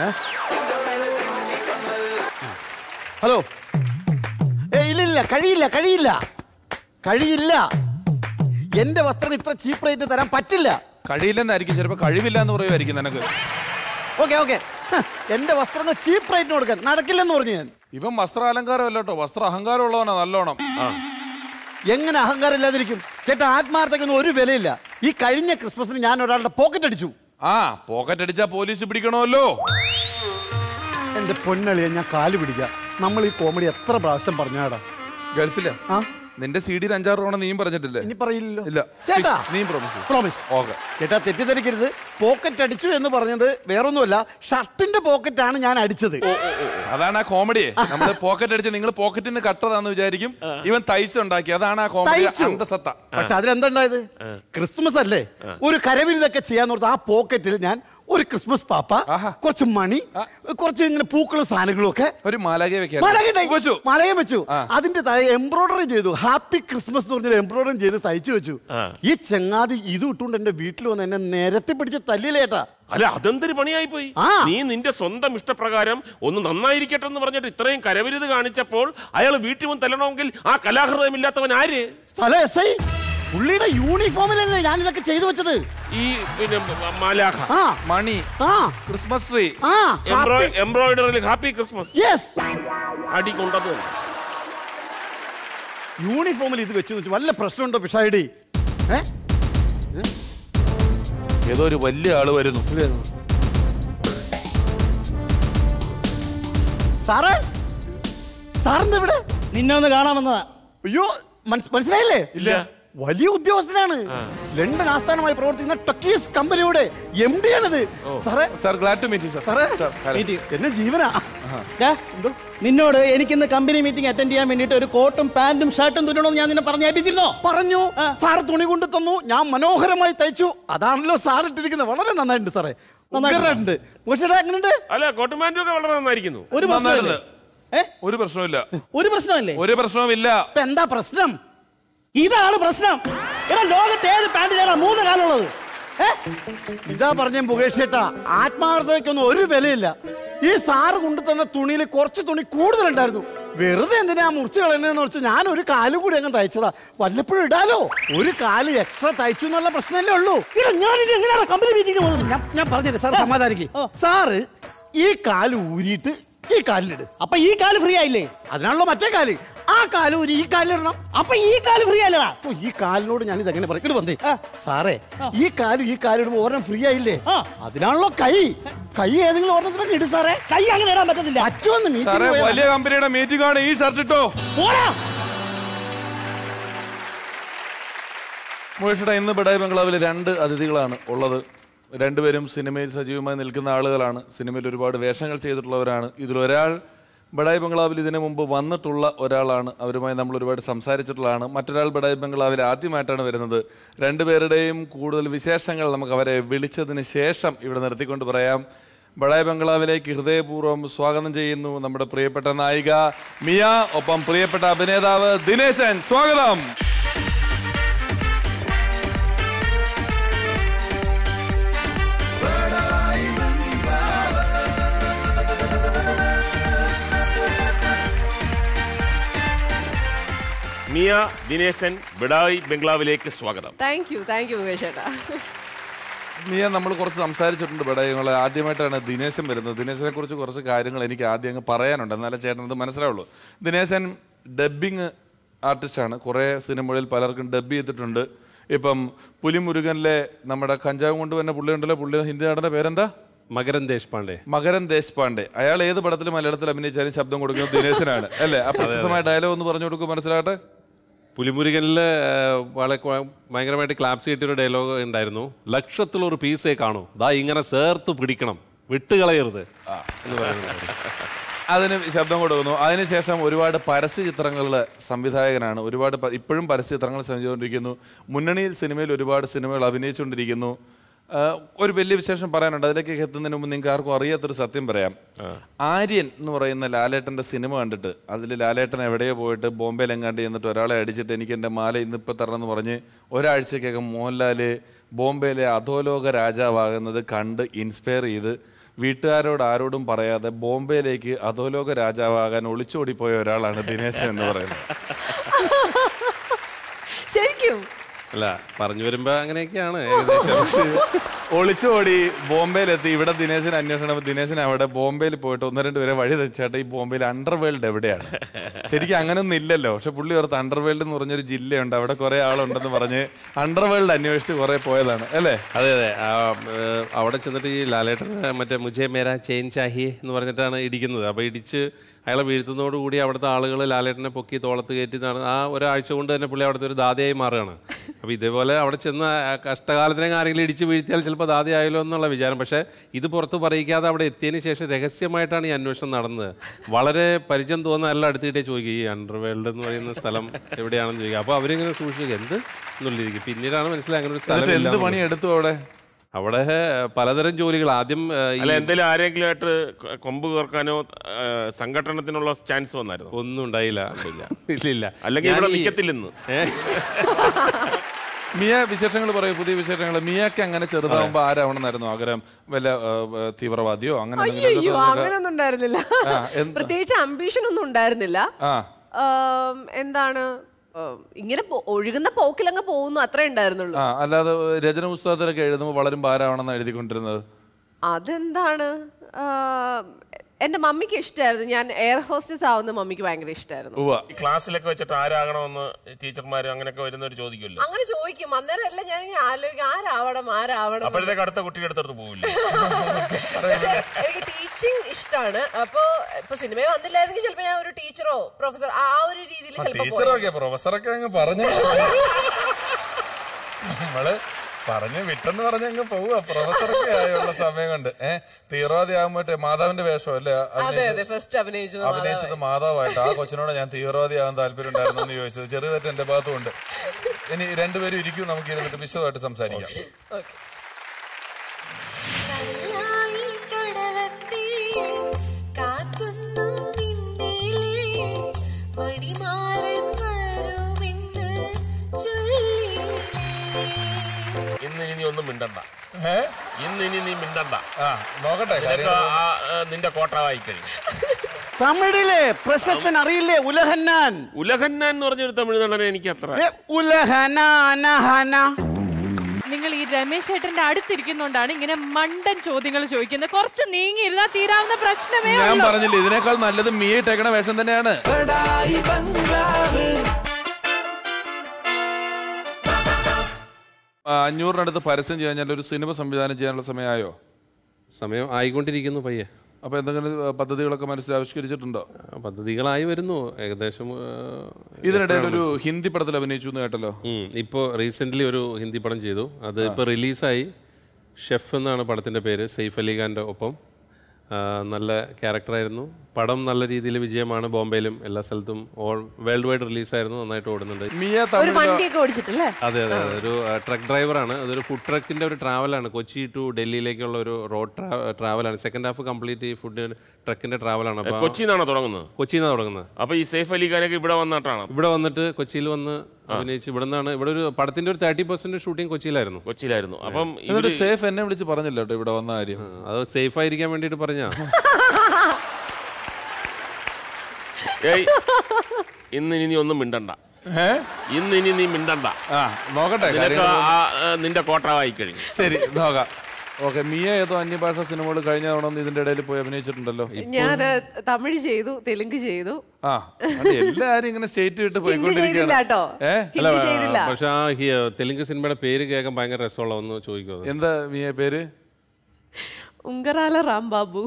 ഹലോ ഏ ഇല്ലില്ല കഴിയില്ല കഴിയില്ല കഴിയില്ല എന്റെ വസ്ത്രം ഇത്ര ചീപ്പ് റേറ്റ് തരാൻ പറ്റില്ല
കഴിയില്ലെന്നായിരിക്കും ചിലപ്പോ കഴിവില്ല എന്ന് പറയുമായിരിക്കും നിനക്ക്
ഓക്കെ ഓക്കെ എന്റെ വസ്ത്രങ്ങൾ ചീപ്പ് റേറ്റിന് കൊടുക്കാൻ നടക്കില്ലെന്ന് പറഞ്ഞു ഞാൻ
ഇവൻ വസ്ത്രാലങ്കാരം അല്ല കേട്ടോ വസ്ത്ര അഹങ്കാരം ഉള്ളവനാ നല്ലോണം
എങ്ങനെ അഹങ്കാരം ഇല്ലാതിരിക്കും ചേട്ടാ ആത്മാർത്ഥക്കൊന്നും ഒരു വിലയില്ല ഈ കഴിഞ്ഞ ക്രിസ്മസിന് ഞാൻ ഒരാളുടെ പോക്കറ്റ് അടിച്ചു
ആ പോക്കറ്റ് അടിച്ചാ പോലീസ് പിടിക്കണമല്ലോ
എന്റെ പൊന്നളിയെ ഞാൻ കാല് പിടിക്കാം നമ്മൾ ഈ കോമഡി എത്ര പ്രാവശ്യം പറഞ്ഞാടാ
ഗൾഫിലാ
ആ
നിന്റെ സി ഡിയിൽ അഞ്ചാറ് തവണ നീയും പറഞ്ഞിട്ടില്ലേ
ഇനി പറയില്ലല്ലോ
ഇല്ല
ചേട്ടാ
നീയും പ്രോമിസ്
പ്രോമിസ്
ഓക്കെ
ചേട്ടാ തെറ്റിദ്ധരിക്കരുത് പോക്കറ്റ് അടിച്ചു എന്ന് പറഞ്ഞത് വേറൊന്നുമല്ല ഷർട്ടിന്റെ പോക്കറ്റാണ് ഞാൻ അടിച്ചത്
അതാണ് ആ കോമഡി നമ്മൾ പോക്കറ്റ് അടിച്ച് നിങ്ങൾ പോക്കറ്റിൽ നിന്ന് കട്ടതാന്ന് വിചാരിക്കും ഇവൻ തയ്ച്ചുണ്ടാക്കി അതാണ് ആ കോമഡി
തയ്ച്ചു.
അന്തസത്ത
പക്ഷെ അതിലെന്തുണ്ടായത് ക്രിസ്മസ് അല്ലേ ഒരു കരവിരുതൊക്കെ ചെയ്യാന്ന് ഓർത്ത് ആ പോക്കറ്റിൽ ഞാൻ ഒരു ക്രിസ്മസ് പാപ്പ
ആഹാ.
കുറച്ച് മണി കുറച്ച് ഇങ്ങനെ പൂക്കളും സാധനങ്ങളും ഒക്കെ
ഒരു മാലാകെ വെക്കാൻ
മലകട്ടെ
വെച്ചു
മലയം വെച്ചു
ആ.
അതിന്റെ താഴെ എംബ്രോയിഡറി ചെയ്തു ഹാപ്പി ക്രിസ്മസ് എന്ന് പറഞ്ഞൊരു എംബ്രോയിഡറി ചെയ്ത് തയ്ച്ചു വെച്ചു ഈ ചെങ്ങാതി ഇത് ഇട്ടുകൊണ്ട് എന്റെ വീട്ടിൽ വന്ന് എന്നെ നിരത്തി പിടിച്ച് തല്ലിലേട്ടാ
അല്ല അതെന്തൊരു പണിയായി പോയി
ആ.
നീ നിന്റെ സ്വന്തം ഇഷ്ടപ്രകാരം ഒന്ന് നന്നായിരിക്കട്ടെ എന്ന് പറഞ്ഞിട്ട് ഇത്രയും കരവിരുത് കാണിച്ചപ്പോൾ അയാൾ വീട്ടിൽ വന്ന് തല്ലണമെങ്കിൽ ആ കലാഹൃദയമില്ലാത്തവൻ ആര്
സ്ഥലം എസ് ഐ പുള്ളിയുടെ യൂണിഫോമിലല്ലേ ഞാൻ ഇതൊക്കെ ചെയ്തു വെച്ചത്
ഈ പിന്നെ മ- മാലാഖ
ആ
മണി
ആ
ക്രിസ്മസ് ട്രീ
ആ
എംബ്രോയിഡറിയിൽ ഹാപ്പി ക്രിസ്മസ്
യെസ്
അടി കൊണ്ടത്
യൂണിഫോമിൽ ഇത് വെച്ച് വെച്ച് വല്ല പ്രശ്നമുണ്ടോ പിഷായിടി ഏ
ഏതോ ഒരു വലിയ ആള് വരുന്നു
സാറേ സാറിന്റെ ഇവിടെ
നിന്നെ ഒന്ന് കാണാമെന്നതാ
അയ്യോ മനസ്- മനസ്സിലായില്ലേ
ഇല്ല
വലിയ ഉദ്യോഗസ്ഥനാണ് ലണ്ടൻ ആസ്ഥാനമായി പ്രവർത്തിക്കുന്ന ടക്കീസ് കമ്പനിയുടെ എം ഡി ആണിത് സാറേ
sir glad to meet sir
സാറേ
സാർ
മീറ്റ് ചെയ്യൂ.
എന്നെ ജീവനാ
ദാ, നിന്നോട് എനിക്കിന്ന് കമ്പനി മീറ്റിംഗ് അറ്റൻഡ് ചെയ്യാൻ വേണ്ടിയിട്ട് ഒരു കോട്ടും പാന്റും ഷർട്ടും തുന്നണമെന്ന് ഞാൻ നിന്നെ പറഞ്ഞ് ഏൽപ്പിച്ചിരുന്നോ
പറഞ്ഞു സാർ തുണി കൊണ്ട് തന്നു ഞാൻ മനോഹരമായി തയ്ച്ചു അതാണല്ലോ സാർ ഇട്ടിരിക്കുന്നത് വളരെ നന്നായിട്ടുണ്ട് സാറേ നന്നായിട്ടുണ്ട് പക്ഷേ എങ്ങനെയുണ്ട്
അല്ല കോട്ടുമാൻറ്റും ഒക്കെ വളരെ നന്നായിരിക്കുന്നു
ഒരു പ്രശ്നമില്ലേ ഏ
ഒരു പ്രശ്നമില്ല
ഒരു പ്രശ്നമല്ലേ
ഒരു പ്രശ്നവുമില്ല
ഇപ്പൊ എന്താ പ്രശ്നം
ഇതാണ് പ്രശ്നം എടാ ലോകത്ത് ഏത് പാന്റിനാണ് മൂന്ന് കാലുള്ളത്
ഇതാ പറഞ്ഞ മുകേഷ് ചേട്ടാ ആത്മാർത്ഥതയ്ക്കൊന്നും ഒരു വിലയില്ല ഈ സാറ് കൊണ്ടു തന്ന തുണിയിൽ കുറച്ച് തുണി കൂടുതലുണ്ടായിരുന്നു വെറുതെ എന്തിനാ മുറിച്ച് കളയുന്നതെന്ന് വെച്ചാൽ ഞാൻ ഒരു കാല് കൂടി അങ്ങ് തയ്ച്ചതാ വല്ലപ്പോഴും ഇടാലോ ഒരു കാല് എക്സ്ട്രാ തയ്ച്ചു എന്നുള്ള പ്രശ്നമല്ലേ ഉള്ളൂ
എടാ ഞാനിത് എങ്ങനെയാണ് കമ്പനി മീറ്റിംഗ് പോകുന്നത്
ഞാൻ ഞാൻ പറഞ്ഞില്ലേ സാർ സമാധാനിക്ക് സാറ് ഈ കാല് ഊരിയിട്ട് ഈ കാലിലിട്
അപ്പൊ ഈ കാല് ഫ്രീ ആയില്ലേ
അതിനാണല്ലോ മറ്റേ കാല് ആ കാല് ഊരി ഈ കാലിലിടണം
അപ്പൊ ഈ കാല് ഫ്രീ ആയില്ലടാ
അപ്പൊ ഈ കാലിനോട് ഞാൻ ഇതെങ്ങനെ പറയും ഇങ്ങട് വന്നേ സാറേ ഈ കാലും ഈ കാലിടുമ്പോ ഒരെണ്ണം ഫ്രീ ആയില്ലേ
ആ.
അതിനാണല്ലോ കൈ കൈ ഏതെങ്കിലും ഒരെണ്ണത്തിനൊക്കെ ഇട് സാറേ
കൈ അങ്ങനെ ഇടാൻ പറ്റത്തില്ല
പറ്റുമെന്ന്
സാറേ
മീറ്റിംഗ്
വലിയ കമ്പനിയുടെ മീറ്റിംഗ് ആണ് ഈ ഷർട്ട് ഇട്ടോ
പോടാ
മുകേഷേട്ടാ ഇന്ന് ബഡായി ബംഗ്ലാവിൽ രണ്ട് അതിഥികളാണ് ഉള്ളത് രണ്ടുപേരും സിനിമയിൽ സജീവമായി നിൽക്കുന്ന ആളുകളാണ് സിനിമയിൽ ഒരുപാട് വേഷങ്ങൾ ചെയ്തിട്ടുള്ളവരാണ് ഇതിലൊരാൾ ബഡായി ബംഗ്ലാവിൽ ഇതിനു മുമ്പ് വന്നിട്ടുള്ള ഒരാളാണ് അവരുമായി നമ്മൾ ഒരുപാട് സംസാരിച്ചിട്ടുള്ളതാണ് മറ്റൊരാൾ ബഡായി ബംഗ്ലാവിൽ ആദ്യമായിട്ടാണ് വരുന്നത് രണ്ടുപേരുടെയും കൂടുതൽ വിശേഷങ്ങൾ നമുക്ക് അവരെ വിളിച്ചതിന് ശേഷം ഇവിടെ നിർത്തിക്കൊണ്ട് പറയാം ബഡായി ബംഗ്ലാവിലേക്ക് ഹൃദയപൂർവ്വം സ്വാഗതം ചെയ്യുന്നു നമ്മുടെ പ്രിയപ്പെട്ട നായിക മിയ ഒപ്പം പ്രിയപ്പെട്ട അഭിനേതാവ് ദിനേശൻ സ്വാഗതം
മിയ ദിനേശൻ ബിഡായി ബംഗ്ലാവിലേക്ക് സ്വാഗതം
thank you thank you Mukesh ചേട്ടാ
മിയ നമ്മൾ കുറച്ച് സംസാരിച്ചിട്ടുണ്ട് ബടായിങ്ങളെ ആദ്യമായിട്ടാണ് ദിനേശൻ വരുന്നത് ദിനേശനെ കുറിച്ച് കുറച്ച് കാര്യങ്ങൾ എനിക്ക് ആദ്യം അങ്ങ് പറയാനുണ്ട് എന്നാലേ ചേട്ടൻ ഇത് മനസ്സിലാവുള്ളൂ ദിനേശൻ ഡബ്ബിങ് ആർട്ടിസ്റ്റാണ് കുറേ സിനിമകളിൽ പലർക്കും ഡബ് ചെയ്തിട്ടുണ്ട് ഇപ്പം പുലിമുരുകനിലെ നമ്മുടെ കഞ്ചാവ് കൊണ്ട് തന്നെ പുള്ളി ഉണ്ടല്ലോ പുള്ളി ഹിന്ദി നടന്റെ പേരെന്താ
മകരൻ ദേശ്പാണ്ഡെ
മകരൻ ദേശ്പാണ്ഡെ അയാൾ ഏത് പടത്തിലും മലയാളത്തിൽ അഭിനയിച്ചാലും ശബ്ദം കൊടുക്കുന്നത് ദിനേശനാണ് അല്ലേ ആ പ്രശസ്തമായ ഡയലോഗ് ഒന്ന് പറഞ്ഞു കൊടുക്കും മനസ്സിലാകട്ടെ
പുലിമുരുകനിൽ വളരെ ക്വ- ഭയങ്കരമായിട്ട് ക്ലാപ്സ് കിട്ടിയൊരു ഡയലോഗ് ഉണ്ടായിരുന്നു ലക്ഷത്തിലൊരു പീസേ കാണൂ ദാ ഇങ്ങനെ ചേർത്ത് പിടിക്കണം വിട്ടുകളയരുത് എന്ന് പറയുന്നത്
അതിന് ശബ്ദം കൊടുക്കുന്നു അതിനുശേഷം ഒരുപാട് പരസ്യ ചിത്രങ്ങളുടെ സംവിധായകനാണ് ഒരുപാട് പ- ഇപ്പോഴും പരസ്യ ചിത്രങ്ങൾ ചെയ്തുകൊണ്ടിരിക്കുന്നു മുന്നണിയിൽ സിനിമയിൽ ഒരുപാട് സിനിമകൾ അഭിനയിച്ചുകൊണ്ടിരിക്കുന്നു ആ, ഒരു വലിയ വിശേഷം പറയാനുണ്ട് അതിലേക്ക് എത്തുന്നതിന് മുമ്പ് നിങ്ങൾക്ക് ആർക്കും അറിയാത്തൊരു സത്യം പറയാം ആര്യൻ എന്ന് പറയുന്ന ലാലേട്ടന്റെ സിനിമ കണ്ടിട്ട് അതിൽ ലാലേട്ടൻ എവിടെയോ പോയിട്ട് ബോംബെയിൽ എങ്ങാണ്ട് ചെന്നിട്ട് ഒരാളെ അടിച്ചിട്ട് എനിക്ക് എൻ്റെ മാല ഇന്നിപ്പോൾ തരണം എന്ന് പറഞ്ഞ് ഒരാഴ്ചക്കകം മോഹൻലാല് ബോംബെയിലെ അധോലോക രാജാവാകുന്നത് കണ്ട് ഇൻസ്പയർ ചെയ്ത് വീട്ടുകാരോട് ആരോടും പറയാതെ ബോംബെയിലേക്ക് അധോലോക രാജാവാകാൻ ഒളിച്ചോടിപ്പോയ ഒരാളാണ് ദിനേശൻ എന്ന് പറയുന്നത്
ശരിക്കും
അല്ല പറഞ്ഞു വരുമ്പോ അങ്ങനെയൊക്കെയാണ് ഏകദേശം
ഒളിച്ചോടി ബോംബെയിലെത്തി ഇവിടെ ദിനേശൻ അന്വേഷണം ദിനേശൻ അവിടെ ബോംബെയിൽ പോയിട്ട് ഒന്ന് രണ്ട് പേരെ വഴി തെച്ചാട്ട് ഈ ബോംബെയിൽ അണ്ടർവേൾഡ് എവിടെയാണ് ശരിക്കും അങ്ങനൊന്നും ഇല്ലല്ലോ പക്ഷെ പുള്ളി ഓർത്ത് അണ്ടർവേൾഡ് എന്ന് പറഞ്ഞൊരു ജില്ലയുണ്ട് അവിടെ കുറെ ആളുണ്ടെന്ന് പറഞ്ഞ് അണ്ടർവേൾഡ് അന്വേഷിച്ച് കുറെ പോയതാണ് അല്ലേ
അതെ അതെ ആ, ഏഹ്, അവിടെ ചെന്നിട്ട് ഈ ലാലേട്ടൻ മറ്റേ മുജേ മേരാ ചെയിൻ ചാഹിയെ എന്ന് പറഞ്ഞിട്ടാണ് ഇടിക്കുന്നത് അപ്പോൾ ഇടിച്ച് അയാളെ വീഴ്ത്തുന്നതോടുകൂടി അവിടുത്തെ ആളുകൾ ലാലേട്ടനെ പൊക്കി തോളത്ത് കയറ്റി നടന്ന് ആ ഒരാഴ്ച കൊണ്ട് തന്നെ പുള്ളി അവിടുത്തെ ഒരു ദാതയായി മാറുകയാണ് അപ്പോൾ ഇതേപോലെ അവിടെ ചെന്ന് ആ കഷ്ടകാലത്തിനെ ആരെങ്കിലും ഇടിച്ച് വീഴ്ത്തിയാൽ ചിലപ്പോൾ ദാതയായല്ലോ എന്നുള്ള വിചാരം പക്ഷേ ഇത് പുറത്ത് പറയിക്കാതെ അവിടെ എത്തിയതിന് ശേഷം രഹസ്യമായിട്ടാണ് ഈ അന്വേഷണം നടന്നത് വളരെ പരിചയം തോന്നുന്ന എല്ലാം അടുത്തിട്ടേ ചോദിക്കുക ഈ അണ്ടർവേൾഡ് എന്ന് പറയുന്ന സ്ഥലം എവിടെയാണെന്ന് ചോദിക്കുക അപ്പോൾ അവരിങ്ങനെ സൂക്ഷിക്കുക എന്ത് എന്നുള്ളിരിക്കും പിന്നീടാണ് മനസ്സിലായി അങ്ങനെ ഒരു സ്ഥലം
എന്നിട്ട് എന്ത്
ഇല്ലാന്നുള്ളത്.
പണി എടുത്തു അവിടെ
അവിടെ പലതരം ജോലികൾ ആദ്യം ഏ, ഈ
അല്ല എന്തെങ്കിലും ആരെങ്കിലും ആയിട്ട് കൊ- കൊമ്പ് കോർക്കാനോ ആ, സംഘടനത്തിനുള്ള ചാൻസ് വന്നായിരുന്നു
ഒന്നും ഉണ്ടായില്ല ഇല്ല ഇല്ല
അല്ലെങ്കിൽ
ഞാൻ
ഇവിടെ
ഈ-
നിൽക്കത്തില്ലെന്ന്
ഏ?
മിയ വിശേഷങ്ങൾ പറയൂ പുതിയ വിശേഷങ്ങൾ മിയക്ക് അങ്ങനെ ചെറുതാവുമ്പോ ആരാവണമെന്നായിരുന്നു ആഗ്രഹം വല്ല ആ, ആ, തീവ്രവാദിയോ അങ്ങനെ എന്തെങ്കിലും
അയ്യോ
ഒക്കെ
അങ്ങനൊന്നും ഉണ്ടായിരുന്നില്ല
ആ, എന്ത്-
പ്രത്യേകിച്ച് അംബീഷൻ ഒന്നും ഉണ്ടായിരുന്നില്ല
ആ
ആം, എന്താണ് ആം, ഇങ്ങനെ പോ- ഒഴുകുന്ന പോക്കിലങ്ങ് പോകുന്നു അത്രേ ഉണ്ടായിരുന്നുള്ളൂ
ആ അല്ലാതെ രചന പുസ്തകത്തിലൊക്കെ എഴുതുമ്പോൾ വളരും ഭാരമാണെന്ന് എഴുതിക്കൊണ്ടിരുന്നത്
അതെന്താണ് ആം, എന്റെ മമ്മിക്ക് ഇഷ്ടമായിരുന്നു ഞാൻ എയർ ഹോസ്റ്റസ് ആവുന്ന മമ്മിക്ക് ഭയങ്കര ഇഷ്ടമായിരുന്നു
ഉവ്വ
ഈ ക്ലാസ്സിലൊക്കെ വെച്ചിട്ട് ആരാകണമെന്ന് ടീച്ചർമാർ അങ്ങനെയൊക്കെ വരുന്നവർ ചോദിക്കുമല്ലോ
അങ്ങനെ ചോദിക്കും അന്നേരം എല്ലാം ഞാൻ ഇങ്ങനെ ആലോചിക്കും ആരാവണം ആരാവണം
അപ്പോഴത്തേക്ക് അടുത്ത കുട്ടിയുടെ അടുത്തോട്ട് പോകില്ല
പക്ഷേ എനിക്ക് ടീച്ചിങ് ഇഷ്ടമാണ് അപ്പൊ ഇപ്പൊ സിനിമ വന്നില്ലായിരുന്നെങ്കിൽ ചിലപ്പോ ഞാൻ ഒരു ടീച്ചറോ പ്രൊഫസർ ആ ഒരു രീതിയിൽ ചിലപ്പോ പോയേനെ.
ടീച്ചറൊക്കെ പ്രൊഫസറൊക്കെ അങ്ങ് പറഞ്ഞു നമ്മള് പറഞ്ഞു വിട്ടെന്ന് പറഞ്ഞ് അങ്ങ് പോവുക പ്രൊഫസറൊക്കെ ആയുള്ള സമയം കൊണ്ട് ഏഹ് തീവ്രവാദി ആകുമ്പോട്ടെ മാതാവിന്റെ വേഷം അല്ലേ
അതെ
അഭിനയിച്ചത്?
അതെ ഫസ്റ്റ് അഭിനയിച്ചത്
അഭിനയിച്ചത് മാതാവായിട്ട് ആ കൊച്ചിനോട് ഞാൻ തീവ്രവാദി ആകാൻ താല്പര്യം ഉണ്ടായിരുന്നു എന്ന് ചോദിച്ചത് ചെറിയ തെറ്റ് എന്റെ ഭാഗത്തുണ്ട് ഇനി രണ്ടുപേരും ഇരിക്കും നമുക്ക് ഇരുന്നിട്ട് വിശദമായിട്ട് സംസാരിക്കാം
കല്ലായി കടവത്തി കാറ്റുന്നു നിന്നിലേ പടിമാറൻ വരുമെന്ന് ചൊല്ലിലേ
ഇന്ന് ഇനി ഒന്നും മിണ്ടണ്ട മിണ്ടണ്ട
നോക്കട്ടെ
നിനക്ക് ആ, ആ, നിന്റെ കോട്ട വായിക്കഴിഞ്ഞു
തമിഴിലെ പ്രശസ്തൻ അറിയില്ലേ ഉലഹന്നാൻ
ഉലഹന്ന എന്ന് പറഞ്ഞൊരു തമിഴ് നടനെ എനിക്ക് അത്ര
ഏ, ഉലഹനാനഹന
നിങ്ങൾ ഈ രമേശ് ചേട്ടന്റെ അടുത്തിരിക്കുന്നോണ്ടാണ് ഇങ്ങനെ മണ്ടൻ ചോദ്യങ്ങൾ ചോദിക്കുന്നത് കുറച്ച് നീങ്ങിയിരുന്നാ തീരാവുന്ന പ്രശ്നമേ
ഞാൻ
ഉള്ളൂ
പറഞ്ഞില്ലേ ഇതിനേക്കാൾ നല്ലത് മീ ഇട്ടേക്കണ വേഷം തന്നെയാണ് ആ, അഞ്ഞൂറിനടുത്ത് പരസ്യം ചെയ്യാൻ ഞാൻ ഒരു സിനിമ സംവിധാനം ചെയ്യാനുള്ള സമയമായോ
സമയം ആയിക്കൊണ്ടിരിക്കുന്നു പയ്യെ
അപ്പൊ എന്തെങ്കിലും ആ, പദ്ധതികളൊക്കെ മനസ്സിൽ ആവിഷ്കരിച്ചിട്ടുണ്ടോ
ആ, പദ്ധതികളായി വരുന്നു ഏകദേശം ആ,
ഇതിനിടയിൽ ഒരു ഹിന്ദി പടത്തിൽ അഭിനയിച്ചു എന്ന് കേട്ടല്ലോ
ഉം, ഇപ്പോൾ റീസെൻ്റ്ലി ഒരു ഹിന്ദി പടം ചെയ്തു അത് ഇപ്പോൾ റിലീസായി ഷെഫ് എന്നാണ് പടത്തിൻ്റെ പേര് സെയ്ഫ് അലി ഖാൻ്റെ ഒപ്പം ആ, നല്ല ക്യാരക്ടറായിരുന്നു പടം നല്ല രീതിയിൽ വിജയമാണ് ബോംബെയിലും എല്ലാ സ്ഥലത്തും ഓൾ വേൾഡ് വൈഡ് റിലീസായിരുന്നു നന്നായിട്ട് ഓടുന്നുണ്ട്
മിയ
ഒരു
തമിഴിലോ
വണ്ടിയൊക്കെ ഓടിച്ചിട്ടല്ലേ
അതെ അതെ അതെ. ഒരു ട്രക്ക് ഡ്രൈവറാണ് അതൊരു ഫുഡ് ട്രക്കിന്റെ ഒരു ട്രാവലാണ് കൊച്ചി ടു ഡൽഹിയിലേക്കുള്ള ഒരു റോഡ് ട്രാവലാണ് സെക്കൻഡ് ഹാഫ് കംപ്ലീറ്റ് ഈ ഫുഡ് ട്രക്കിന്റെ ട്രാവലാണ് അപ്പൊ
കൊച്ചിയിൽ നിന്നാണോ തുടങ്ങുന്നത്
കൊച്ചിയിൽ നിന്നാണ് തുടങ്ങുന്നത്
അപ്പൊ ഈ സേഫ് അലി ഖാനൊക്കെ ഇവിടെ വന്നിട്ടാണ്
ഇവിടെ വന്നിട്ട് കൊച്ചിയിൽ വന്ന് അഭിനയിച്ച് ഇവിടെ നിന്നാണ് ഇവിടെ ഒരു പടത്തിന്റെ ഒരു തേർട്ടി പെർസെന്റ് ഷൂട്ടിംഗ് കൊച്ചിയിലായിരുന്നു
കൊച്ചിയിലായിരുന്നു അപ്പം
എന്നിട്ട്
ഇവര്
സേഫ് എന്നെ വിളിച്ച് പറഞ്ഞില്ല കേട്ടോ ഇവിടെ വന്ന കാര്യം
അത് സേഫ് ആയിരിക്കാൻ വേണ്ടിയിട്ട് പറഞ്ഞാ
ഏയ് ഇന്ന് ഇനി നീ ഒന്നും മിണ്ടണ്ട
ഏ?
ഇന്ന് ഇനി നീ മിണ്ടണ്ട
ആ നോക്കട്ടെ
നിനക്ക്
കാര്യങ്ങൾ
ആ, ആ, നിന്റെ കോട്ട വായിക്കഴിഞ്ഞു
ശരി നോക്കാം ഓക്കെ മിയ ഏതോ അന്യഭാഷാ സിനിമകൾ കഴിഞ്ഞ തവണ ഒന്ന് ഇതിന്റെ ഇടയിൽ പോയി അഭിനയിച്ചിട്ടുണ്ടല്ലോ
ഞാൻ തമിഴ് ചെയ്തു തെലുങ്ക് ചെയ്തു
ആ അത് എല്ലാരും ഇങ്ങനെ സ്റ്റേറ്റ് വിട്ട്
ഹിന്ദി ചെയ്തില്ല കേട്ടോ
ഏ
ഹിന്ദി ചെയ്തില്ല
പക്ഷെ ആ ഹി- തെലുങ്ക് സിനിമയുടെ പേര് കേൾക്കാൻ ഭയങ്കര രസമുള്ള ഒന്ന് ചോദിക്കും
എന്താ മിയ പേര്
ഉങ്കറാല റാംബാബു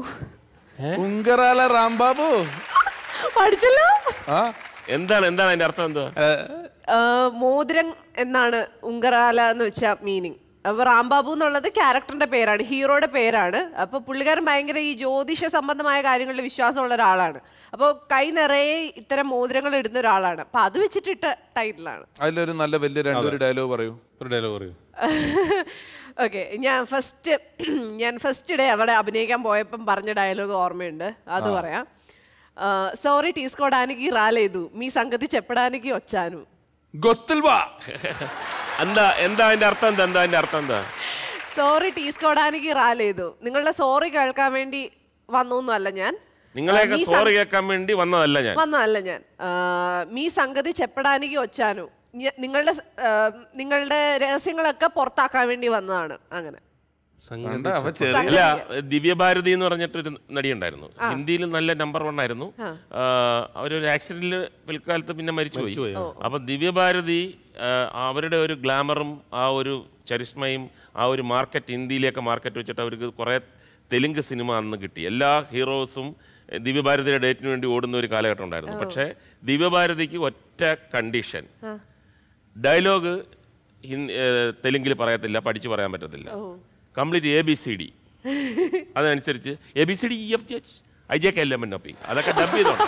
ഉങ്കറാല രാംബാബു
പഠിച്ചല്ലോ
ആ
എന്താണ് എന്താണ് അതിന്റെ അർത്ഥം എന്തുവാ
ആ, മോതിരം എന്നാണ് ഉങ്കറാല എന്ന് വെച്ച മീനിങ് അപ്പൊ റാംബാബു എന്നുള്ളത് ക്യാരക്ടറിന്റെ പേരാണ് ഹീറോയുടെ പേരാണ് അപ്പൊ പുള്ളിക്കാരൻ ഭയങ്കര ഈ ജ്യോതിഷ സംബന്ധമായ കാര്യങ്ങളിൽ വിശ്വാസമുള്ള ഒരാളാണ് അപ്പോൾ കൈ നിറയെ ഇത്തരം മോതിരങ്ങൾ ഇടുന്ന ഒരാളാണ് അപ്പൊ അത് വെച്ചിട്ടിട്ട ടൈറ്റിലാണ്
അതിലൊരു നല്ല വലിയ രണ്ടൊരു ഡയലോഗ് പറയൂ
ഒരു ഡയലോഗ് പറയൂ
ഓക്കെ ഞാൻ ഫസ്റ്റ് ഞാൻ ഫസ്റ്റ് ഡേ അവിടെ അഭിനയിക്കാൻ പോയപ്പം പറഞ്ഞ ഡയലോഗ് ഓർമ്മയുണ്ട് അത് പറയാം സോറി తీసుకోవడానికి రాలేదు మీ సంగతి చెప్పడానికి వచ్చాను
ഗൊത്തിൽവാ
എന്താ എന്താ അതിന്റെ അർത്ഥം എന്താ എന്താ അതിന്റെ അർത്ഥം എന്താ
സോറി తీసుకోవడానికి రాలేదు നിങ്ങളുടെ സോറി കേൾക്കാൻ വേണ്ടി വന്നു അല്ല ഞാൻ
നിങ്ങളെയൊക്കെ
మీ సం-
സോറി കേൾക്കാൻ വേണ്ടി വന്നതല്ല ഞാൻ
വന്നതല്ല ഞാൻ ആ, మీ సంగతి చెప్పడానికి వచ్చాను ഞ- നിങ്ങളുടെ സ- ആ, നിങ്ങളുടെ രഹസ്യങ്ങളൊക്കെ പുറത്താക്കാൻ വേണ്ടി വന്നതാണ് അങ്ങനെ
കണ്ട, അവ ചെറിയ
അല്ല ദിവ്യഭാരതി എന്ന് പറഞ്ഞിട്ടൊരു നടി ഉണ്ടായിരുന്നു ഹിന്ദിയിൽ നല്ല നമ്പർ വൺ ആയിരുന്നു ആ, അവരൊരു ആക്സിഡന്റിൽ പിൽക്കാലത്ത് പിന്നെ മരിച്ചുപോയി അപ്പൊ ദിവ്യഭാരതി ആ, അവരുടെ ഒരു ഗ്ലാമറും ആ ഒരു ചരിസ്മയും ആ ഒരു മാർക്കറ്റ് ഇന്ത്യയിലേക്ക് മാർക്കറ്റ് വെച്ചിട്ട് അവർക്ക് കുറെ തെലുങ്ക് സിനിമ അന്ന് കിട്ടി എല്ലാ ഹീറോസും എ, ദിവ്യഭാരതിയുടെ ഡേറ്റിന് വേണ്ടി ഓടുന്ന ഒരു കാലഘട്ടം ഉണ്ടായിരുന്നു പക്ഷേ ദിവ്യഭാരതിക്ക് ഒറ്റ കണ്ടീഷൻ ഡയലോഗ് തെലുങ്കിൽ പറയത്തില്ല പഠിച്ചു പറയാൻ പറ്റത്തില്ല complete A B C D അതനുസരിച്ച് A B C D E F G H I J K L M N O P അതൊക്കെ ഡബ് ചെയ്തോണ്ട്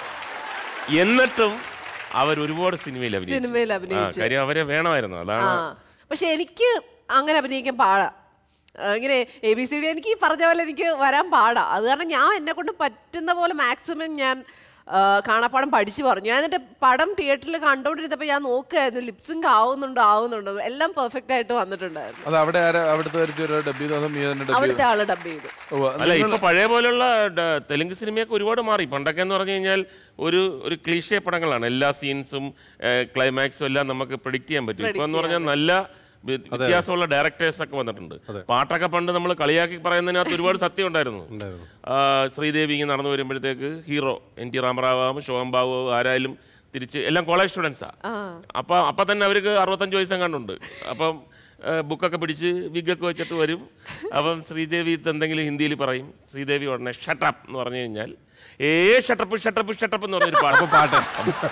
എന്നിട്ടും അവർ ഒരുപാട് സിനിമയിൽ അഭിനയിച്ചു
സിനിമയിൽ
ആ,
അഭിനയിച്ചു.
കാര്യം അവരെ വേണമായിരുന്നു
ആ
അതാണ്
പക്ഷെ എനിക്ക് അങ്ങനെ അഭിനയിക്കാൻ പാടാ ആ, ഇങ്ങനെ എ ബി സി ഡി എനിക്ക് ഈ പറഞ്ഞ പോലെ എനിക്ക് വരാൻ പാടാ അത് കാരണം ഞാൻ എന്നെ കൊണ്ട് പറ്റുന്ന പോലെ മാക്സിമം ഞാൻ ആ, കാണാപ്പാടം പഠിച്ചു പറഞ്ഞു ഞാൻ എന്നിട്ട് പടം തിയേറ്ററിൽ കണ്ടോണ്ടിരുന്നപ്പോൾ ഞാൻ നോക്കുകയായിരുന്നു ലിപ്സിങ് ആവുന്നുണ്ടോ ആവുന്നുണ്ടോ എല്ലാം പെർഫെക്റ്റ് ആയിട്ട് വന്നിട്ടുണ്ടായിരുന്നു
അത് അവിടെ ആരാ അവിടുത്തെ വരുത്തി ഒരു ഡബ് ചെയ്തു അതോ മിയ തന്നെ ഡബ് ചെയ്തു
അവിടുത്തെ ആള് ഡബ് ചെയ്തു
അല്ല ഇപ്പൊ പഴയ പോലെയുള്ള ഡ- തെലുങ്ക് സിനിമയൊക്കെ ഒരുപാട് മാറി പണ്ടൊക്കെ എന്ന് പറഞ്ഞു കഴിഞ്ഞാൽ ഒരു ഒരു ക്ലീഷേ പടങ്ങളാണ് എല്ലാ സീൻസും ക്ലൈമാക്സും എല്ലാം നമുക്ക് പ്രിഡിക്റ്റ് ചെയ്യാൻ പറ്റും ഇപ്പൊ എന്ന് പറഞ്ഞാൽ നല്ല വി- വ്യത്യാസമുള്ള ഡയറക്ടേഴ്സ് ഒക്കെ വന്നിട്ടുണ്ട് പാട്ടൊക്കെ പണ്ട് നമ്മൾ കളിയാക്കി പറയുന്നതിനകത്ത് ഒരുപാട് സത്യം ഉണ്ടായിരുന്നു ആ, ശ്രീദേവി ഇങ്ങനെ നടന്നു വരുമ്പോഴത്തേക്ക് ഹീറോ എൻ ടി രാമറാവും ശോഭൻ ബാബു ആരായാലും തിരിച്ച് എല്ലാം കോളേജ് സ്റ്റുഡൻസാ അപ്പൊ അപ്പൊ തന്നെ അവർക്ക് അറുപത്തഞ്ച് വയസ്സും കണ്ടുണ്ട് അപ്പം ബുക്കൊക്കെ പിടിച്ച് വിഗൊക്കെ വെച്ചിട്ട് വരും അപ്പം ശ്രീദേവി അടുത്ത് എന്തെങ്കിലും ഹിന്ദിയിൽ പറയും ശ്രീദേവി ഉടനെ ഷട്ടപ്പ് എന്ന് പറഞ്ഞു കഴിഞ്ഞാൽ ഏ ഷട്ടപ്പ് ഷട്ടപ്പ് ഷട്ടപ്പ് എന്ന് പറഞ്ഞൊരു പാട്ട് പാട്ട്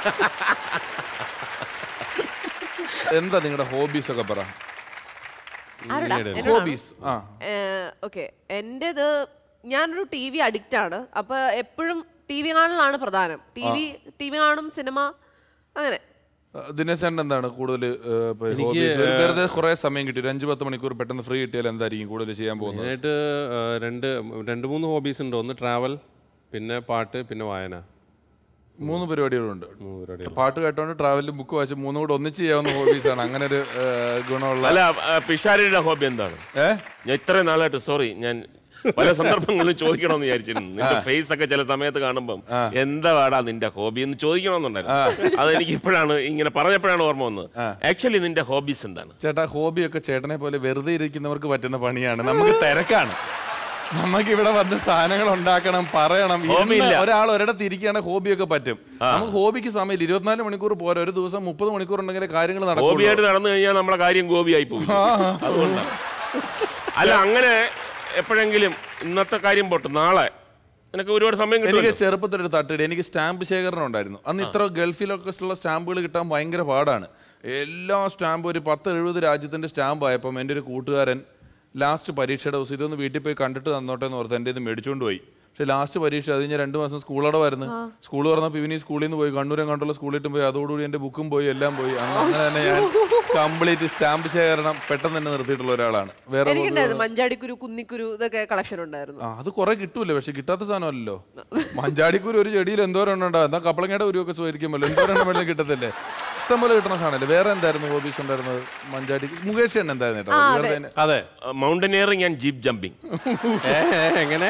എന്താ നിങ്ങളുടെ ഹോബീസ് ഒക്കെ പറ
ആരോടാ എന്നോടാണോ?
ഹോബീസ് ആ
ഓക്കെ എൻ്റെത് ഞാനൊരു ടി വി അഡിക്റ്റ് ആണ് അപ്പൊ എപ്പോഴും ടി വി കാണലാണ് പ്രധാനം ടി വി ടി വി കാണും സിനിമ അങ്ങനെ
ദിനേശ് ചേട്ടൻ എന്താണ് കൂടുതൽ ഹോബീസ് വെറുതെ കുറെ സമയം കിട്ടി ഒരു അഞ്ചു പത്ത് മണിക്കൂർ പെട്ടെന്ന് ഫ്രീ കിട്ടിയാൽ എന്തായിരിക്കും കൂടുതൽ ചെയ്യാൻ പോകുന്നത്
മെയിനായിട്ട് രണ്ട് രണ്ട് മൂന്ന് ഹോബീസ് ഉണ്ട് ഒന്ന് ട്രാവൽ പിന്നെ പാട്ട് പിന്നെ വായന
മൂന്ന് പരിപാടികളുണ്ട് പാട്ട് കേട്ടോണ്ട് ട്രാവലിൽ ബുക്ക് വായിച്ച് മൂന്നും കൂടെ ഒന്നിച്ച് ചെയ്യാവുന്ന ഹോബീസാണ് അങ്ങനെ ഒരു ഏഹ്, ഗുണമുള്ള
അല്ല ആ, പിഷാരിയുടെ ഹോബി എന്താണ്
ഏ
ഞാൻ ഇത്രയും നാളായിട്ട് സോറി ഞാൻ പല സന്ദർഭങ്ങളിലും ചോദിക്കണമെന്ന് വിചാരിച്ചിരുന്നു നിന്റെ ഫേസ് ഒക്കെ ചില സമയത്ത് കാണുമ്പം എന്താ വാടാ നിന്റെ ഹോബി എന്ന് ചോദിക്കണമെന്നുണ്ടായിരുന്നു അതെനിക്ക് ഇപ്പോഴാണ് ഇങ്ങനെ പറഞ്ഞപ്പോഴാണ് ഓർമ്മ വന്നത് ആക്ച്വലി നിന്റെ ഹോബീസ് എന്താണ്
ചേട്ടാ ഹോബിയൊക്കെ ചേട്ടനെ പോലെ വെറുതെ ഇരിക്കുന്നവർക്ക് പറ്റുന്ന പണിയാണ് നമുക്ക് തിരക്കാണ് നമുക്ക് ഇവിടെ വന്ന് സാധനങ്ങൾ ഉണ്ടാക്കണം പറയണം
ഹോബി
ഇരുന്ന്
ഇല്ല.
ഒരാൾ ഒരിടത്ത് ഇരിക്കുകയാണെങ്കിൽ ഹോബിയൊക്കെ പറ്റും നമുക്ക് ഹോബിക്ക് സമയമില്ല ഇരുപത്തിനാല് മണിക്കൂർ പോരാ ഒരു ദിവസം മുപ്പത് മണിക്കൂർ ഉണ്ടെങ്കിൽ കാര്യങ്ങൾ നടക്കും
ഹോബിയായിട്ട് നടന്നു കഴിഞ്ഞാൽ നമ്മളെ കാര്യം ഗോപിയായി പോകും അതുകൊണ്ടാണ് അല്ല അങ്ങനെ എപ്പോഴെങ്കിലും ഇന്നത്തെ കാര്യം പോട്ടെ നാളെ നിനക്ക് ഒരുപാട് സമയം
എനിക്ക്
കിട്ടും
ചെറുപ്പത്തിൽ ഒരു തട്ടിട്ട് എനിക്ക് സ്റ്റാമ്പ് ശേഖരണം ഉണ്ടായിരുന്നു അന്ന് ഇത്ര ഗൾഫിലൊക്കെ ഉള്ള സ്റ്റാമ്പുകൾ കിട്ടാൻ ഭയങ്കര പാടാണ് എല്ലാ സ്റ്റാമ്പും ഒരു പത്ത് എഴുപത് രാജ്യത്തിന്റെ സ്റ്റാമ്പ് ആയപ്പം എൻ്റെ ഒരു കൂട്ടുകാരൻ ലാസ്റ്റ് പരീക്ഷയുടെ ദിവസം ഇതൊന്ന് വീട്ടിൽ പോയി കണ്ടിട്ട് തന്നോട്ടെ എന്ന് ഓർത്ത് എൻ്റെ ഇത് മേടിച്ചുകൊണ്ട് പോയി പക്ഷെ ലാസ്റ്റ് പരീക്ഷ അത് കഴിഞ്ഞ് രണ്ട് മാസം സ്കൂളോടെ വരുന്നു സ്കൂൾ പറഞ്ഞപ്പോൾ ഇവനി സ്കൂളിൽ നിന്ന് പോയി കണ്ണൂരം കണ്ടുള്ള സ്കൂളിൽ പോയി അതോടുകൂടി എൻ്റെ ബുക്കും പോയി എല്ലാം പോയി അന്ന് അങ്ങനെ തന്നെ ഞാൻ കംപ്ലീറ്റ് സ്റ്റാമ്പ് ശേഖരണം പെട്ടെന്ന് തന്നെ നിർത്തിയിട്ടുള്ള ഒരാളാണ് വേറെ
എനിക്കുണ്ടായിരുന്നു മഞ്ചാടിക്കുരു കുന്നിക്കുരു ഇതൊക്കെ കളക്ഷൻ ഉണ്ടായിരുന്നു
ആ അത് കുറെ കിട്ടൂല പക്ഷെ കിട്ടാത്ത സാധനമല്ലല്ലോ മഞ്ചാടിക്കൂര് ഒരു ചെടിയിൽ എന്തോരം ഉണ്ടാവും എന്നാ കപ്പളങ്ങയുടെ ഉരുവൊക്കെ ചോദിക്കുമല്ലോ എന്തോരം വെള്ളം കിട്ടത്തില്ലേ ഇഷ്ടം പോലെ കിട്ടുന്ന സാധനമല്ലേ വേറെ എന്തായിരുന്നു ഹോബീസ് ഉണ്ടായിരുന്നത് മഞ്ചാടി മുകേഷ് തന്നെ എന്തായിരുന്നു കേട്ടോ വെറുതെ തന്നെ.
അതെ
മൗണ്ടനിയറിംഗ് ആൻഡ് ജീപ്പ് ജമ്പിങ്
ഏ, ഏ, എങ്ങനെ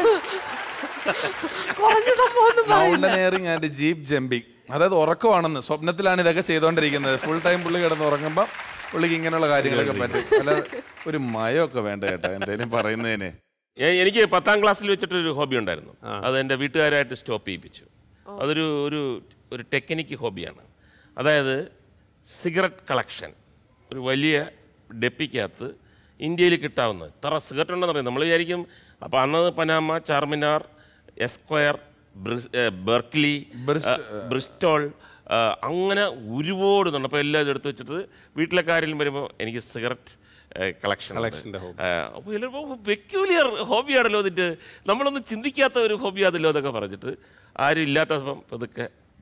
കുറഞ്ഞ സംഭവം ഒന്നും
മൗണ്ടനറിങ് ആൻഡ് ജീപ്പ് ജമ്പിങ് അതായത് ഉറക്കമാണെന്ന് സ്വപ്നത്തിലാണ് ഇതൊക്കെ ചെയ്തുകൊണ്ടിരിക്കുന്നത് ഫുൾ ടൈം പുള്ളി കിടന്ന് ഉറങ്ങുമ്പോൾ പുള്ളിക്ക് ഇങ്ങനെയുള്ള കാര്യങ്ങളൊക്കെ പറ്റും അല്ല ഒരു മയമൊക്കെ വേണ്ട കേട്ടോ എന്തേലും പറയുന്നതിന്
എ- എനിക്ക് പത്താം ക്ലാസ്സിൽ വെച്ചിട്ടൊരു ഹോബി ഉണ്ടായിരുന്നു അത് എൻ്റെ വീട്ടുകാരായിട്ട് സ്റ്റോപ്പ് ചെയ്യിപ്പിച്ചു അതൊരു ഒരു ഒരു ടെക്നിക്ക് ഹോബിയാണ് അതായത് സിഗരറ്റ് കളക്ഷൻ ഒരു വലിയ ഡെപ്പിക്കകത്ത് ഇന്ത്യയിൽ കിട്ടാവുന്ന ഇത്ര സിഗരറ്റ് ഉണ്ടെന്ന് പറയും നമ്മൾ വിചാരിക്കും അപ്പോൾ അന്ന് പനാമ ചാർമിനാർ എസ്ക്വയർ ബ്രിസ്- ഏ, ബെർക്ക്ലി
ബ്രിസ്-
ആ, ബ്രിസ്റ്റോൾ ആ, അങ്ങനെ ഒരുപാട് ഉണ്ട് അപ്പോൾ എല്ലാം എടുത്ത് വെച്ചിട്ട് വീട്ടിലൊക്കെ ആരെങ്കിലും വരുമ്പോൾ എനിക്ക് സിഗരറ്റ് കളക്ഷൻ
Collectionന്റെ hobby.
അപ്പോൾ പെക്യൂലിയർ ഹോബിയാണല്ലോ അതിൻ്റെ നമ്മളൊന്നും ചിന്തിക്കാത്ത ഒരു ഹോബിയാണല്ലോ എന്നൊക്കെ പറഞ്ഞിട്ട് ആരും ഇല്ലാത്തപ്പം പതുക്കെ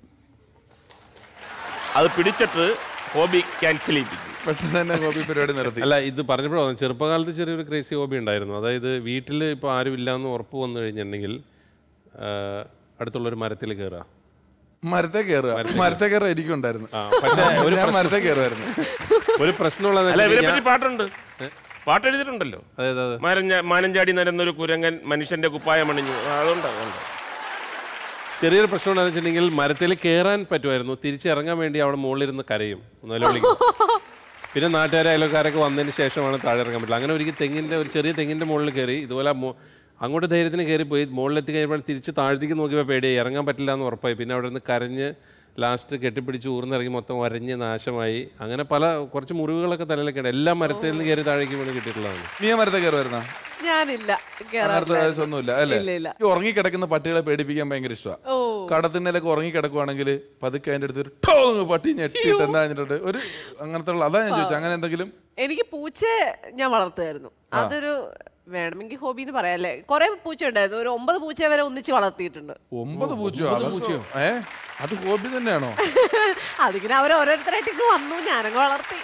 അത് പിടിച്ചിട്ട് ഹോബി ക്യാൻസൽ ചെയ്യിപ്പിച്ചു
പെട്ടെന്ന് തന്നെ ഹോബി പരിപാടി നിർത്തി
അല്ല ഇത് പറഞ്ഞപ്പോഴാണ് ചെറുപ്പകാലത്ത് ചെറിയൊരു ക്രേസി ഹോബി ഉണ്ടായിരുന്നു അതായത് വീട്ടിൽ ഇപ്പോൾ ആരും ഇല്ലാന്ന് ഉറപ്പ് വന്നു കഴിഞ്ഞിട്ടുണ്ടെങ്കിൽ ആ, അടുത്തുള്ളൊരു മരത്തിൽ കയറുക
മരത്തെ കയറുക മരത്തെ കയറുക എനിക്കുണ്ടായിരുന്നു
പക്ഷേ ഒരു
ഞാൻ മരത്തെ കയറുമായിരുന്നു
ഒരു പ്രശ്നമുള്ളതെന്ന്
അല്ല ഇവരെ
വെച്ചാൽ
പറ്റി പാട്ടുണ്ട് പാട്ട് എഴുതിയിട്ടുണ്ടല്ലോ
അതെ അതെ അതെ
മാനഞ്ഞ മാനഞ്ചാടി നിരന്നൊരു കുരങ്ങൻ മനുഷ്യന്റെ കുപ്പായം അണിഞ്ഞു ആ, അതുണ്ട് അതുണ്ട്
ചെറിയൊരു പ്രശ്നം എന്താണെന്ന് വെച്ചിട്ടുണ്ടെങ്കിൽ മരത്തിൽ കയറാൻ പറ്റുമായിരുന്നു തിരിച്ചിറങ്ങാൻ വേണ്ടി അവിടെ മുകളിലിരുന്ന് കരയും നിലവിളിക്കും പിന്നെ നാട്ടുകാരെ അയൽക്കാരൊക്കെ വന്നതിന് ശേഷമാണ് താഴെ ഇറങ്ങാൻ പറ്റില്ല അങ്ങനെ ഒരിക്കൽ തെങ്ങിൻ്റെ ഒരു ചെറിയ തെങ്ങിൻ്റെ മുകളിൽ കയറി ഇതുപോലെ ആ മോ- അങ്ങോട്ട് ധൈര്യത്തിന് കയറിപ്പോയി മുകളിലെത്തി കഴിയുമ്പോൾ തിരിച്ച് താഴത്തേക്ക് നോക്കിയപ്പോൾ പേടിയായി ഇറങ്ങാൻ പറ്റില്ല എന്ന് ഉറപ്പായി പിന്നെ അവിടെ നിന്ന് കരഞ്ഞ് ലാസ്റ്റ് കെട്ടിപ്പിടിച്ച് ഊർന്നിറങ്ങി മൊത്തം വരഞ്ഞ് നാശമായി അങ്ങനെ പല കുറച്ച് മുറിവുകളൊക്കെ തലയിലൊക്കെ ഉണ്ട് എല്ലാ മരത്തിൽ നിന്ന് കയറി താഴേക്ക് വീണ് കിട്ടിയിട്ടുള്ളതാണ്
നീ ആ മരത്തെ കയറുമായിരുന്നോ
ഞാനില്ല
അങ്ങനത്തെ
കേറാറില്ല
വയസ്സൊന്നുമില്ല അല്ലേ
ഇല്ല, ഇല്ല.
ഈ ഉറങ്ങിക്കിടക്കുന്ന പട്ടികളെ പേടിപ്പിക്കാൻ ഭയങ്കര ഇഷ്ടമാണ്
ഓ
കടത്തിണ്ണയിലൊക്കെ ഉറങ്ങിക്കിടക്കുവാണെങ്കിൽ പതുക്കെ അതിന്റെ അടുത്ത് ഒരു ടോ എന്ന് പട്ടി ഞെട്ടിയിട്ട് എന്താ കഴിഞ്ഞിട്ട് ഒരു അങ്ങനത്തെ ഉള്ള അതാ ഞാൻ ചോദിച്ചത് അങ്ങനെ എന്തെങ്കിലും
എനിക്ക് പൂച്ചയെ ഞാൻ വളർത്തുമായിരുന്നു അതൊരു വേണമെങ്കിൽ ഹോബി എന്ന് പറയാല്ലേ കുറെ പൂച്ച ഉണ്ടായിരുന്നു ഒരു ഒമ്പത് പൂച്ച വരെ ഒന്നിച്ച് വളർത്തിയിട്ടുണ്ട്
ഒമ്പത് പൂച്ചയോ പൂച്ചയോ ഏ അത് ഹോബി തന്നെയാണോ
അതിങ്ങനെ അവർ ഓരോരുത്തരായിട്ട് ഇങ്ങ് വന്നു ഞാനങ്ങ് വളർത്തി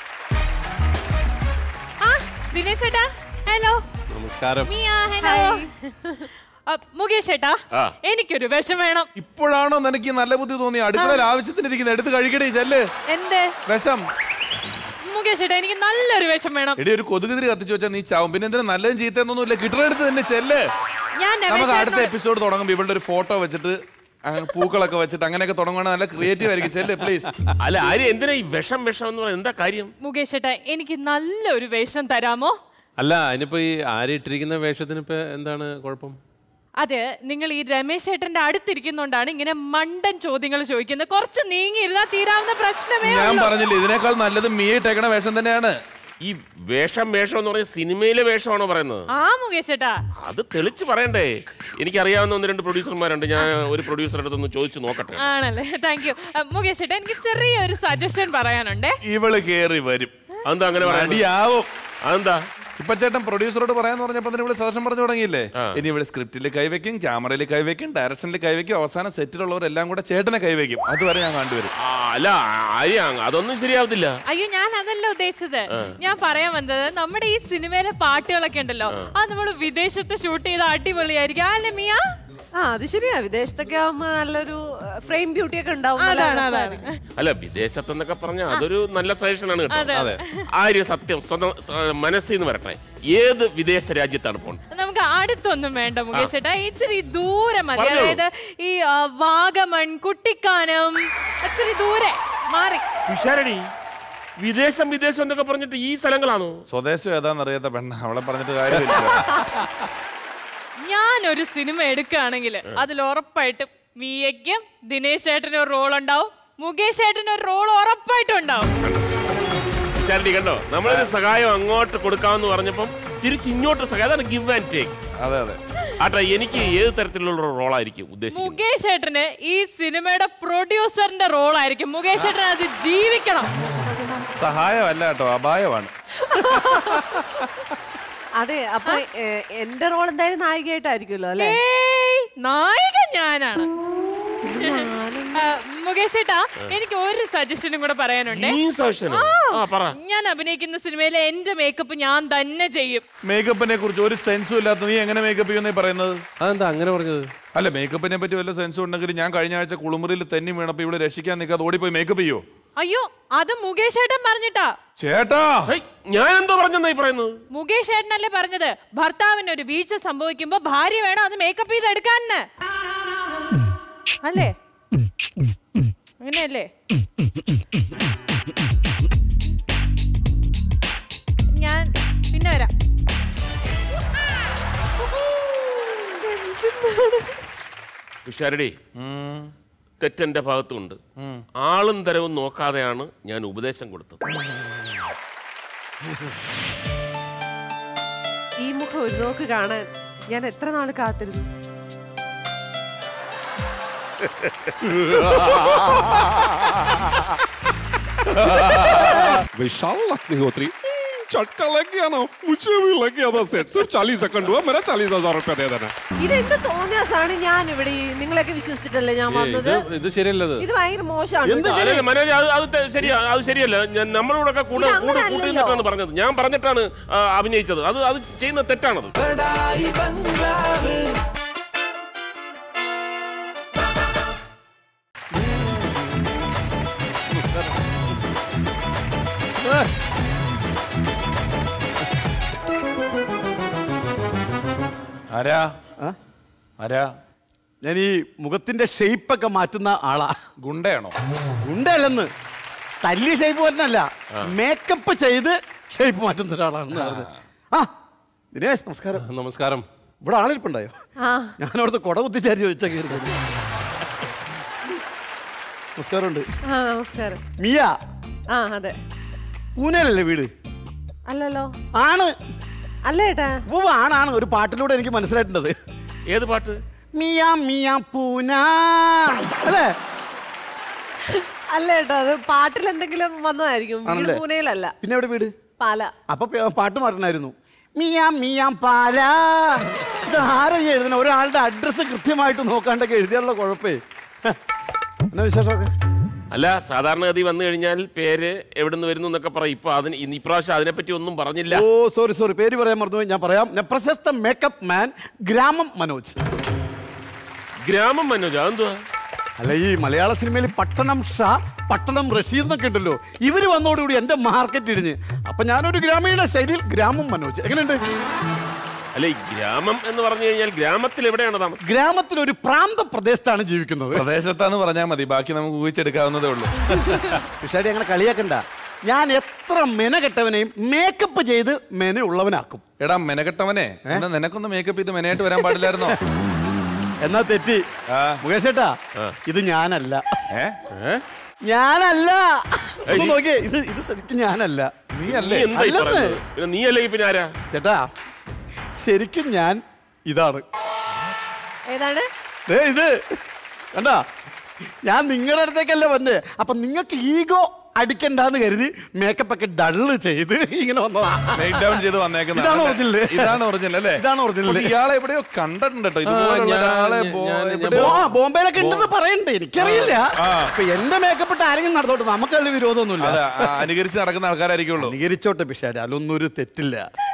ആ ദിനേശ് ചേട്ടാ ഹലോ
നമസ്കാരം
മിയ ഹലോ മുകേഷ് ചേട്ടാ
ആ.
എനിക്കൊരു വിഷം വേണം
ഇപ്പോഴാണോ നിനക്ക് ഈ നല്ല ബുദ്ധി തോന്നി അടുക്കളയിൽ ആവശ്യത്തിന് ഇരിക്കുന്നത് എടുത്ത് കഴിക്കടേ ചെല്ല്
എന്ത്
വിഷം
മുകേഷ് ചേട്ടാ എനിക്ക് നല്ലൊരു വിഷം വേണം
എടി ഒരു കൊതുകുതിരി കത്തിച്ചു വെച്ചാൽ നീ ചാവും പിന്നെ എന്തിനാ നല്ലതും ചീത്തയൊന്നുമില്ല കിട്ടണെടുത്ത് തന്നെ ചെല്ല്
ഞാൻ
നമുക്ക്
രമേശ്
അടുത്ത എപ്പിസോഡ് തുടങ്ങുമ്പോൾ ഇവളുടെ ഒരു ഫോട്ടോ വെച്ചിട്ട് ആ, പൂക്കളൊക്കെ വെച്ചിട്ട് അങ്ങനെയൊക്കെ തുടങ്ങുകയാണെങ്കിൽ നല്ല ക്രിയേറ്റീവ് ആയിരിക്കും ചെല്ല് പ്ലീസ്
അല്ല ആര് എന്തിനാ ഈ വിഷം വിഷം എന്ന് പറയുന്നത് എന്താ കാര്യം
മുകേഷ് ചേട്ടാ എനിക്ക് നല്ലൊരു വേഷം തരാമോ
അല്ല അതിനിപ്പോൾ ഈ ആര് ഇട്ടിരിക്കുന്ന വേഷത്തിന് ഇപ്പോൾ എന്താണ് കുഴപ്പം
അത് നിങ്ങൾ ഈ രമേശ് ചേട്ടന്റെ അടുത്തിരിക്കുന്നോണ്ടാണ് ഇങ്ങനെ മണ്ടൻ ചോദ്യങ്ങൾ ചോദിക്കുന്നത് കുറച്ച് നീങ്ങിയിരുന്നാ തീരാവുന്ന പ്രശ്നമേ
ഞാൻ
ഉള്ളൂ
പറഞ്ഞില്ല ഇതിനേക്കാൾ നല്ലത് മീ ഇട്ടേക്കണ വേഷം തന്നെയാണ്
ഈ വേഷം വേഷം എന്ന് പറഞ്ഞ സിനിമയിലെ വേഷമാണോ പറയുന്നത്
ആ മുകേഷ് ചേട്ടാ
അത് തെളിച്ച് പറയണ്ടേ എനിക്കറിയാവുന്ന ഒന്ന് രണ്ട് പ്രൊഡ്യൂസർമാരുണ്ട് ഞാൻ ഒരു പ്രൊഡ്യൂസറുടെ അടുത്തൊന്ന് ചോദിച്ചു നോക്കട്ടെ
ആണല്ലേ താങ്ക് യു മുകേഷ് ചേട്ടാ എനിക്ക് ചെറിയൊരു സജഷൻ പറയാനുണ്ടേ
ഇവള് കേറി വരും
അതെന്താ അങ്ങനെ പറയുന്നത്
അടിയാവും
അതെന്താ
ഇപ്പൊ ചേട്ടൻ പ്രൊഡ്യൂസറോട് പറയാന്ന് പറഞ്ഞപ്പോ തന്നെ ഇവിടെ സജഷൻ പറഞ്ഞു തുടങ്ങിയില്ലേ ഇനി ഇവിടെ സ്ക്രിപ്റ്റിൽ കൈവയ്ക്കും ക്യാമറയിൽ കൈവയ്ക്കും ഡയറക്ഷനിൽ കൈവയ്ക്കും അവസാനം സെറ്റിലുള്ളവരെല്ലാം കൂടെ ചേട്ടനെ കൈവയ്ക്കും അതുവരെ ഞാൻ കണ്ടുവരും
ആ, അല്ല ആര്യ അതൊന്നും ശരിയാവത്തില്ല
അയ്യോ ഞാൻ അതല്ല ഉദ്ദേശിച്ചത് ഞാൻ പറയാൻ വന്നത് നമ്മുടെ ഈ സിനിമയിലെ പാട്ടുകളൊക്കെ ഉണ്ടല്ലോ അത് നമ്മൾ വിദേശത്ത് ഷൂട്ട് ചെയ്ത അടിപൊളിയായിരിക്കും അല്ലേ മിയ
ആ അത് ശരിയാ വിദേശത്തൊക്കെ ആവുമ്പോ നല്ലൊരു ഫ്രെയിം ബ്യൂട്ടി ഒക്കെ ഉണ്ടാവും നല്ല
അതാണ് അതാണ്
രസമായിരിക്കും.
അല്ല വിദേശത്തെന്നൊക്കെ പറഞ്ഞാൽ അതൊരു നല്ല സജഷനാണ് കേട്ടോ
അതെ.
ആര്യ സത്യം സ്വന്തം സ- മനസ്സിൽ നിന്ന് വരട്ടെ ഏത് വിദേശ രാജ്യത്താണ് പോകേണ്ടത്
നമുക്ക് അടുത്തൊന്നും വേണ്ട മുകേഷ് ചേട്ടാ ഇച്ചിരി ദൂരെ മതി
പറഞ്ഞോളൂ.
അതായത് ഈ ആ, വാഗമൺ കുട്ടിക്കാനം ഇച്ചിരി ദൂരെ മാറി
വിശാരടി വിദേശം വിദേശം എന്നൊക്കെ പറഞ്ഞിട്ട് ഈ സ്ഥലങ്ങളാണോ
സ്വദേശം ഏതാണെന്നറിയാത്ത പെണ്ണ അവളെ പറഞ്ഞിട്ട് കാര്യമില്ല
ഞാൻ ഒരു സിനിമ എടുക്കുകയാണെങ്കിൽ അതിൽ ഉറപ്പായിട്ടും വിയയ്ക്കും ദിനേശ് ചേട്ടന് ഒരു റോൾ ഉണ്ടാവും മുകേഷ് ചേട്ടന് ഒരു റോൾ ഉറപ്പായിട്ടും ഉണ്ടാവും
വിശാരടി കണ്ടോ നമ്മളൊരു സഹായം അങ്ങോട്ട് കൊടുക്കാമെന്ന് പറഞ്ഞപ്പം തിരിച്ച് ഇങ്ങോട്ട് സഹായം അതാണ് ഗിവ് ആൻഡ് ടേക്ക്
അതെ അതെ
ആട്ടെ എനിക്ക് ഏത് തരത്തിലുള്ള റോളായിരിക്കും ഉദ്ദേശിക്കുന്നത്
മുകേഷ് ചേട്ടന് ഈ സിനിമയുടെ പ്രൊഡ്യൂസറിന്റെ റോൾ ആയിരിക്കും മുകേഷ് ചേട്ടൻ അത് ജീവിക്കണം
സഹായമല്ല കേട്ടോ അപായമാണ്
അതെ അപ്പൊ ഏ, എന്റെ റോൾ എന്തായാലും നായികയായിട്ടായിരിക്കുമല്ലോ അല്ലെ
ഏയ്, നായിക ഞാനാണ് ആ, മുകേഷ് ചേട്ടാ എനിക്ക് ഒരു സജഷനും കൂടെ പറയാനുണ്ട്
ഈ സജഷനോ? ആ പറ
ഞാൻ അഭിനയിക്കുന്ന സിനിമയിലെ എന്റെ മേക്കപ്പ് ഞാൻ തന്നെ ചെയ്യും
മേക്കപ്പിനെ കുറിച്ച് ഒരു സെൻസും ഇല്ലാത്ത നീ എങ്ങനെ മേക്കപ്പ് ചെയ്യുന്നേ പറയുന്നത്
അതെന്താ അങ്ങനെ പറഞ്ഞത്
അല്ല മേക്കപ്പിനെ പറ്റി വല്ല സെൻസും ഉണ്ടെങ്കിൽ ഞാൻ കഴിഞ്ഞ ആഴ്ച കുളിമുറിയിൽ തെന്നി വീണപ്പോ ഇവിടെ രക്ഷിക്കാൻ നിൽക്കാതെ ഓടിപ്പോയി മേക്കപ്പ് ചെയ്യോ
അയ്യോ അത് മുകേഷ് ചേട്ടൻ പറഞ്ഞിട്ടാ
ചേട്ടാ
ഹേയ്, ഞാൻ എന്തോ പറഞ്ഞെന്നാ ഈ പറയുന്നത്
മുകേഷ് ചേട്ടനല്ലേ പറഞ്ഞത് ഭർത്താവിന് ഒരു വീഴ്ച സംഭവിക്കുമ്പോ ഭാര്യ വേണം അത് മേക്കപ്പ് ചെയ്ത് എടുക്കാന്ന് അല്ലേ അങ്ങനെയല്ലേ ഞാൻ പിന്നെ വരാം
വിശാരടി തെറ്റെന്റെ ഭാഗത്തുണ്ട് ആളും തരവും നോക്കാതെയാണ് ഞാൻ ഉപദേശം കൊടുത്തത്
ഈ മുഖം ഒരു നോക്ക് കാണാൻ ഞാൻ എത്ര നാൾ കാത്തിരുന്നു
विशाल अग्निहोत्री झटका लग गया ना मुझे भी लग गया था सेट सिर्फ चालीस सेकंड हुआ मेरा चालीस हजार रुपया दे देना
ഇതെന്ത് തോന്നിയാസാണ് ഞാൻ ഇവിടെ ഈ നിങ്ങളെയൊക്കെ വിശ്വസിച്ചിട്ടല്ലേ ഞാൻ വന്നത്
ഇത് ഇത് ശരിയല്ലത്
ഇത് ഭയങ്കര മോശമാണ്
അല്ലല്ല, മനോജ് അത് അത് തെ- ശരിയാ അത് ശരിയല്ല ഞാൻ നമ്മളോടൊക്കെ കൂടെ
ഇത്
കൂടെ
അങ്ങനെയല്ലല്ലോ.
കൂട്ടിരുന്നിട്ടാണ് പറഞ്ഞത് ഞാൻ പറഞ്ഞിട്ടാണ് ആ, അഭിനയിച്ചത് അത് അത് ചെയ്യുന്ന തെറ്റാണത്
ആരാ ആരാ
ഞാൻ ഈ മുഖത്തിന്റെ ഷേപ്പൊക്കെ മാറ്റുന്ന ആളാ
ഗുണ്ടയാണോ
ഉണ്ടല്ലെന്ന് തല്ലി ഷേപ്പ് വരുന്നല്ല മേക്കപ്പ് ചെയ്ത് ഷേപ്പ് മാറ്റുന്ന ഒരാളാണെന്ന് പറഞ്ഞത് ആ ദിനേശ് നമസ്കാരം
നമസ്കാരം
ഇവിടെ ആളിരിപ്പുണ്ടായോ
ആ
ഞാൻ അവിടുത്തെ കൊട കുത്തിച്ചാരി ചോദിച്ചാ കയറി വന്നു. നമസ്കാരമുണ്ട്
ആ നമസ്കാരം
മിയ
ആ അതെ
പൂനെയിലല്ലേ വീട്
അല്ലല്ലോ
ആണ്
അല്ല ഏട്ടാ
ഉവ്വ് ആണാണ് ഒരു പാട്ടിലൂടെ എനിക്ക് മനസ്സിലായിട്ടുണ്ടത്
ഏത് പാട്ട്
മിയ മിയ പൂന അല്ലേ
അല്ല ഏട്ടാ അത് പാട്ടിൽ എന്തെങ്കിലും വന്നതായിരിക്കും വീട്
ആണല്ലേ?
പൂനെയിലല്ല
പിന്നെ എവിടെ വീട്
പാല
അപ്പൊ പ- പാട്ട് മാറണമായിരുന്നു മിയാം മിയാം പാല ഇത് ആരാ ഈ എഴുതണ ഒരാളുടെ അഡ്രസ്സ് കൃത്യമായിട്ട് നോക്കാണ്ടൊക്കെ എഴുതിയുള്ള കുഴപ്പേ എന്നാ വിശേഷമൊക്കെ
അല്ല സാധാരണഗതി വന്നു കഴിഞ്ഞാൽ പേര് എവിടെ നിന്ന് വരുന്നു എന്നൊക്കെ പറയും ഇപ്പൊ അതിന് ഇന്ന് ഇപ്രാവശ്യം അതിനെപ്പറ്റി ഒന്നും പറഞ്ഞില്ല
ഓ സോറി സോറി പേര് പറയാൻ മറന്നു ഞാൻ പറയാം ഞാൻ പ്രശസ്ത മേക്കപ്പ് മാൻ ഗ്രാമം മനോജ്
ഗ്രാമം മനോജ് അതെന്തുവാ
അല്ല ഈ മലയാള സിനിമയിൽ പട്ടണം ഷാ പട്ടണം റഷീദ് എന്നൊക്കെ ഉണ്ടല്ലോ ഇവര് വന്നോടുകൂടി എന്റെ മാർക്കറ്റ് ഇടിഞ്ഞ് അപ്പൊ ഞാനൊരു ഗ്രാമീണ ശൈലിയിൽ ഗ്രാമം മനോജ് എങ്ങനെയുണ്ട്
അല്ല ഈ ഗ്രാമം എന്ന് പറഞ്ഞു കഴിഞ്ഞാൽ ഗ്രാമത്തിൽ എവിടെയാണ് താമസം
ഗ്രാമത്തിൽ ഒരു പ്രാന്ത പ്രദേശത്താണ് ജീവിക്കുന്നത്
പ്രദേശത്താന്ന് പറഞ്ഞാൽ മതി ബാക്കി നമുക്ക് ഊഹിച്ചെടുക്കാവുന്നതേ ഉള്ളൂ
പിഷാടി അങ്ങനെ കളിയാക്കണ്ട ഞാൻ എത്ര മെന കെട്ടവനെയും മേക്കപ്പ് ചെയ്ത് മെന ഉള്ളവനാക്കും
എടാ മെനക്കെട്ടവനെ എന്നാ നിനക്കൊന്ന് മേക്കപ്പ് ചെയ്ത് മെനയായിട്ട് വരാൻ പാടില്ലായിരുന്നോ
എന്നാ തെറ്റി
ആ.
മുകേഷ് ഏട്ടാ ഇത് ഞാനല്ല
ഏ
ഞാനല്ല ഒന്ന്
ഏയ്.
നോക്കിയേ ഇത് ഇത് ശരിക്കും ഞാനല്ല
നീ
നീ
അല്ലേ
എന്താ ഈ
അല്ലെന്ന്.
പറയുന്നത്? പിന്നെ നീ അല്ലേ പിന്നെ ആരാ
ചേട്ടാ ശരിക്കും ഞാൻ ഇതാണ്
ഏതാണ്
ദേ ഇത് കണ്ടാ ഞാൻ നിങ്ങളുടെ അടുത്തേക്കല്ല വന്നേ അപ്പൊ നിങ്ങൾക്ക് ഈഗോ അടിക്കണ്ടെന്ന് കരുതി മേക്കപ്പ് ഒക്കെ ഡള്ള് ചെയ്ത് ഇങ്ങനെ വന്നതാ
ബ്രേക്ക് ഡൗൺ ചെയ്ത് വന്നേക്കുന്ന
ഇതാണ് original.
ഇതാണ് ഒറിജിനൽ അല്ലേ
ഇതാണ് original.
പക്ഷേ ഇയാളെ എവിടെയോ കണ്ടിട്ടുണ്ട് കേട്ടോ ഇതുപോലുള്ള
ഞാൻ-
ഒരാളെ
ഞാൻ-
ബോ-
ഞാൻ-
എവിടെയോ-
ആ ബോംബെയിലൊക്കെ ഉണ്ടെന്ന് പറയണ്ടേ എനിക്കറിയില്ല
ആ.
അപ്പൊ എന്റെ മേക്കപ്പ് ഇട്ട് ആരെങ്കിലും നടന്നോട്ടെ നമുക്കതിൽ വിരോധമൊന്നുമില്ല
അതെ ആ, അനുകരിച്ച് നടക്കുന്ന ആൾക്കാരായിരിക്കുള്ളൂ
അനുകരിച്ചോട്ടെ പിഷാടി അതിലൊന്നും ഒരു തെറ്റില്ല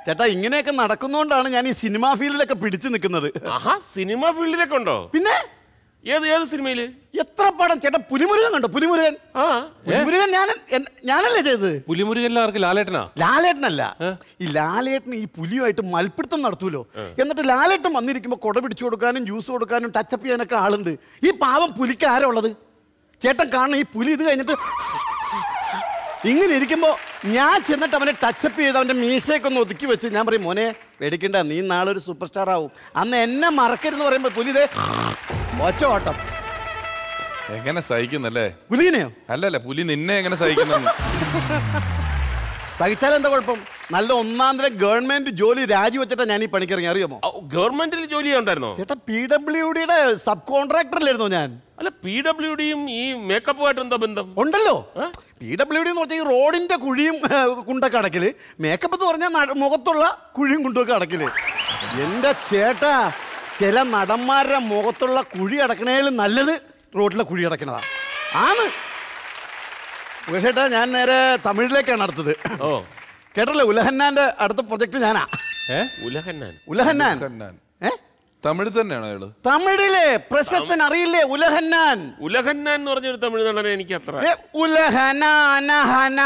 ചേട്ടാ ഇങ്ങനെയൊക്കെ നടക്കുന്നോണ്ടാണ് ഞാൻ ഈ സിനിമാ ഫീൽഡിലൊക്കെ പിടിച്ചു നിൽക്കുന്നത്
ആഹാ സിനിമ ഫീൽഡിലൊക്കെ ഉണ്ടോ
പിന്നെ
ഏത് ഏത് സിനിമയില്
എത്ര പടം ചേട്ടാ പുലിമുരുകൻ കണ്ടോ പുലിമുരുകൻ
ആ
പുലിമുരുകൻ ഞാൻ എൻ- ഞാനല്ലേ ചെയ്തത്
പുലിമുരുകനിലെ ആർക്ക് ലാലേട്ടനാ
ലാലേട്ടനല്ല ഈ ലാലേട്ടൻ ഈ പുലിയുമായിട്ട് മൽപ്പിടുത്തം നടത്തൂലോ എന്നിട്ട് ലാലേട്ടൻ വന്നിരിക്കുമ്പോൾ കുട പിടിച്ചു കൊടുക്കാനും ജ്യൂസ് കൊടുക്കാനും ടച്ചപ്പ് ചെയ്യാനൊക്കെ ആളുണ്ട് ഈ പാവം പുലിക്ക് ആരാ ഉള്ളത് ചേട്ടൻ കാണണം ഈ പുലി ഇത് കഴിഞ്ഞിട്ട് ഇങ്ങനെ ഇരിക്കുമ്പോൾ ഞാൻ ചെന്നിട്ട് അവനെ ടച്ചപ്പ് ചെയ്ത് അവൻ്റെ മീശയൊക്കെ ഒന്ന് ഒതുക്കി വെച്ച് ഞാൻ പറയും മോനെ പേടിക്കണ്ട നീ നാളെ ഒരു സൂപ്പർ സ്റ്റാർ ആവും അന്ന് എന്നെ മറക്കരുതെന്ന് പറയുമ്പോൾ പുലി ഇതേ ഒറ്റ ഓട്ടം
എങ്ങനെ സഹിക്കുന്നല്ലേ
പുലിനെയോ
അല്ലല്ല പുലി നിന്നെ എങ്ങനെ സഹിക്കുന്നു
സഹിച്ചാൽ എന്താ കുഴപ്പം നല്ല ഒന്നാം തരം ഗവൺമെന്റ് ജോലി രാജിവെച്ചിട്ടാ ഞാൻ ഈ പണിക്കിറങ്ങി അറിയാമോ
ഗവൺമെന്റിൽ ജോലി ഉണ്ടായിരുന്നോ
ചേട്ടാ പി ഡബ്ല്യു ഡിയുടെ സബ് കോൺട്രാക്ടറിലായിരുന്നു ഞാൻ
അല്ല പി ഡബ്ല്യു ഡിയും ഈ മേക്കപ്പുമായിട്ട് എന്താ ബന്ധം
ഉണ്ടല്ലോ പി ഡബ്ല്യു ഡി എന്ന് പറഞ്ഞാൽ ഈ റോഡിന്റെ കുഴിയും ഏഹ്, കുണ്ടൊക്കെ അടക്കല് മേക്കപ്പ് എന്ന് പറഞ്ഞാൽ നട- മുഖത്തുള്ള കുഴിയും കുണ്ടൊക്കെ അടക്കല് എന്റെ ചേട്ടാ ചില നടന്മാരുടെ മുഖത്തുള്ള കുഴി അടക്കണേലും നല്ലത് റോഡിലെ കുഴി അടക്കണതാ ആണ് ചേട്ടാ ഞാൻ നേരെ തമിഴിലേക്കാണ് അടുത്തത്
ഓ
കേട്ടല്ലേ ഉലഹന്നാന്റെ അടുത്ത പ്രൊജക്ട് ഞാനാ
ഏ
ഉലഹന്നാൻ
ഉലഹന്നാൻ
കണ്ണാൻ.
ഏ
തമിഴ് തന്നെയാണോ അയാള്
തമിഴിലെ പ്രശസ്തൻ അറിയില്ലേ ഉലഹന്നാൻ
ഉലഹന്നാൻ എന്ന് പറഞ്ഞൊരു തമിഴ് നടനെ എനിക്ക് അത്ര
ഏ, ഉലഹനാനഹന.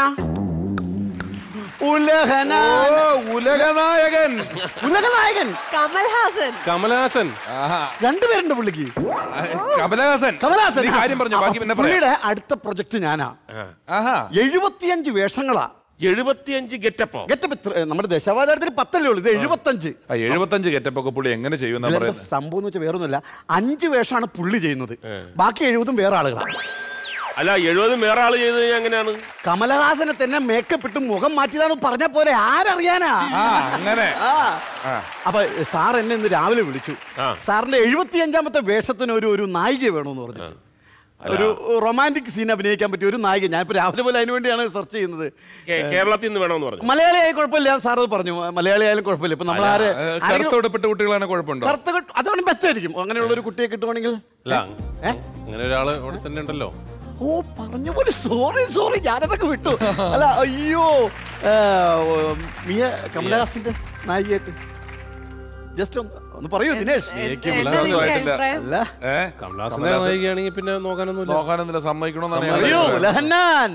ഉലഹനാ-
ഓ ഉലകനായകൻ
ഉലകനായകൻ
കമൽഹാസൻ
കമലഹാസൻ
ആഹാ.
രണ്ടുപേരുണ്ട് പുള്ളിക്ക്
കമലഹാസൻ
കമലഹാസൻ
നീ കാര്യം പറഞ്ഞു ബാക്കി പിന്നെ പറയാം
പുള്ളിയുടെ അടുത്ത പ്രൊജക്ട് ഞാനാ
ആഹാ
എഴുപത്തിയഞ്ച് വേഷങ്ങളാ
എഴുപത്തിയഞ്ച് ഗെറ്റപ്പോ
ഗെറ്റപ്പ് ഇത്ര- നമ്മുടെ ദശാവതാരത്തിൽ പത്തല്ലേ ഉള്ളൂ ഇത് എഴുപത്തഞ്ച്
ആ എഴുപത്തഞ്ച് കെറ്റപ്പൊക്കെ പുള്ളി എങ്ങനെ ചെയ്യുമെന്നാ
ഇതിലെന്താ
പറയുന്നത്
സംഭവം എന്ന് വെച്ചാൽ വേറൊന്നുമില്ല അഞ്ച് വേഷമാണ് പുള്ളി ചെയ്യുന്നത് ബാക്കി എഴുപതും വേറെ ആളുകളാണ്
അല്ല എഴുപതും വേറെ ആള് ചെയ്ത് കഴിഞ്ഞാൽ എങ്ങനെയാണ്
കമലഹാസനെ തന്നെ മേക്കപ്പ് ഇട്ട് മുഖം മാറ്റിയതാണ് പറഞ്ഞ പോലെ ആരറിയാനാ
ആ അങ്ങനെ
ആ.
ആ.
അപ്പൊ സാർ എന്നെ ഇന്ന് രാവിലെ വിളിച്ചു
ആ.
സാറിന്റെ എഴുപത്തിയഞ്ചാമത്തെ വേഷത്തിന് ഒരു ഒരു നായിക വേണമെന്ന് പറഞ്ഞു ഒരു റൊമാൻറ്റിക് സീൻ അഭിനയിക്കാൻ പറ്റിയ ഒരു നായിക ഞാൻ ഇപ്പൊ രാവിലെ പോലെ അതിന് വേണ്ടിയാണ് സെർച്ച് ചെയ്യുന്നത്
കേ- കേരളത്തിൽ നിന്ന് വേണമെന്ന് പറഞ്ഞു
മലയാളി ആയാലും കുഴപ്പമില്ല സാർ അത് പറഞ്ഞു മലയാളി ആയാലും കുഴപ്പമില്ല ഇപ്പൊ നമ്മൾ ആര്
ഏ, കറുത്തോടപ്പെട്ട കുട്ടികളാണ് കുഴപ്പമുണ്ടോ
കറുത്ത കെട്ട്- അതാണ് ബെസ്റ്റ് ആയിരിക്കും അങ്ങനെയുള്ള ഒരു കുട്ടിയെ കിട്ടുവാണെങ്കിൽ
അല്ല
ഏ?
അങ്ങനെ ഒരാള് അവിടെ തന്നെ ഉണ്ടല്ലോ
ഓ പറഞ്ഞ പോലെ സോറി സോറി ഞാനതൊക്കെ വിട്ടു അല്ല അയ്യോ ഏ, ഓ, മിയ കമലഹാസിന്റെ നായികയായിട്ട് ജസ്റ്റ് ഒന്ന് ഒന്ന് പറയൂ ദിനേഷ്
എനിക്ക്
എന്താ
വിശ്വാസമായിട്ടില്ല
അഭിപ്രായം?
അല്ല
ഏ
കമലഹാസന്റെ നായികയാണെങ്കിൽ പിന്നെ നോക്കാനൊന്നുമില്ല
നോക്കാനൊന്നുമില്ല സമ്മതിക്കണമെന്നാണ് ഞാൻ
പറയൂ
പറയുന്നത്.
ലഹന്നാൻ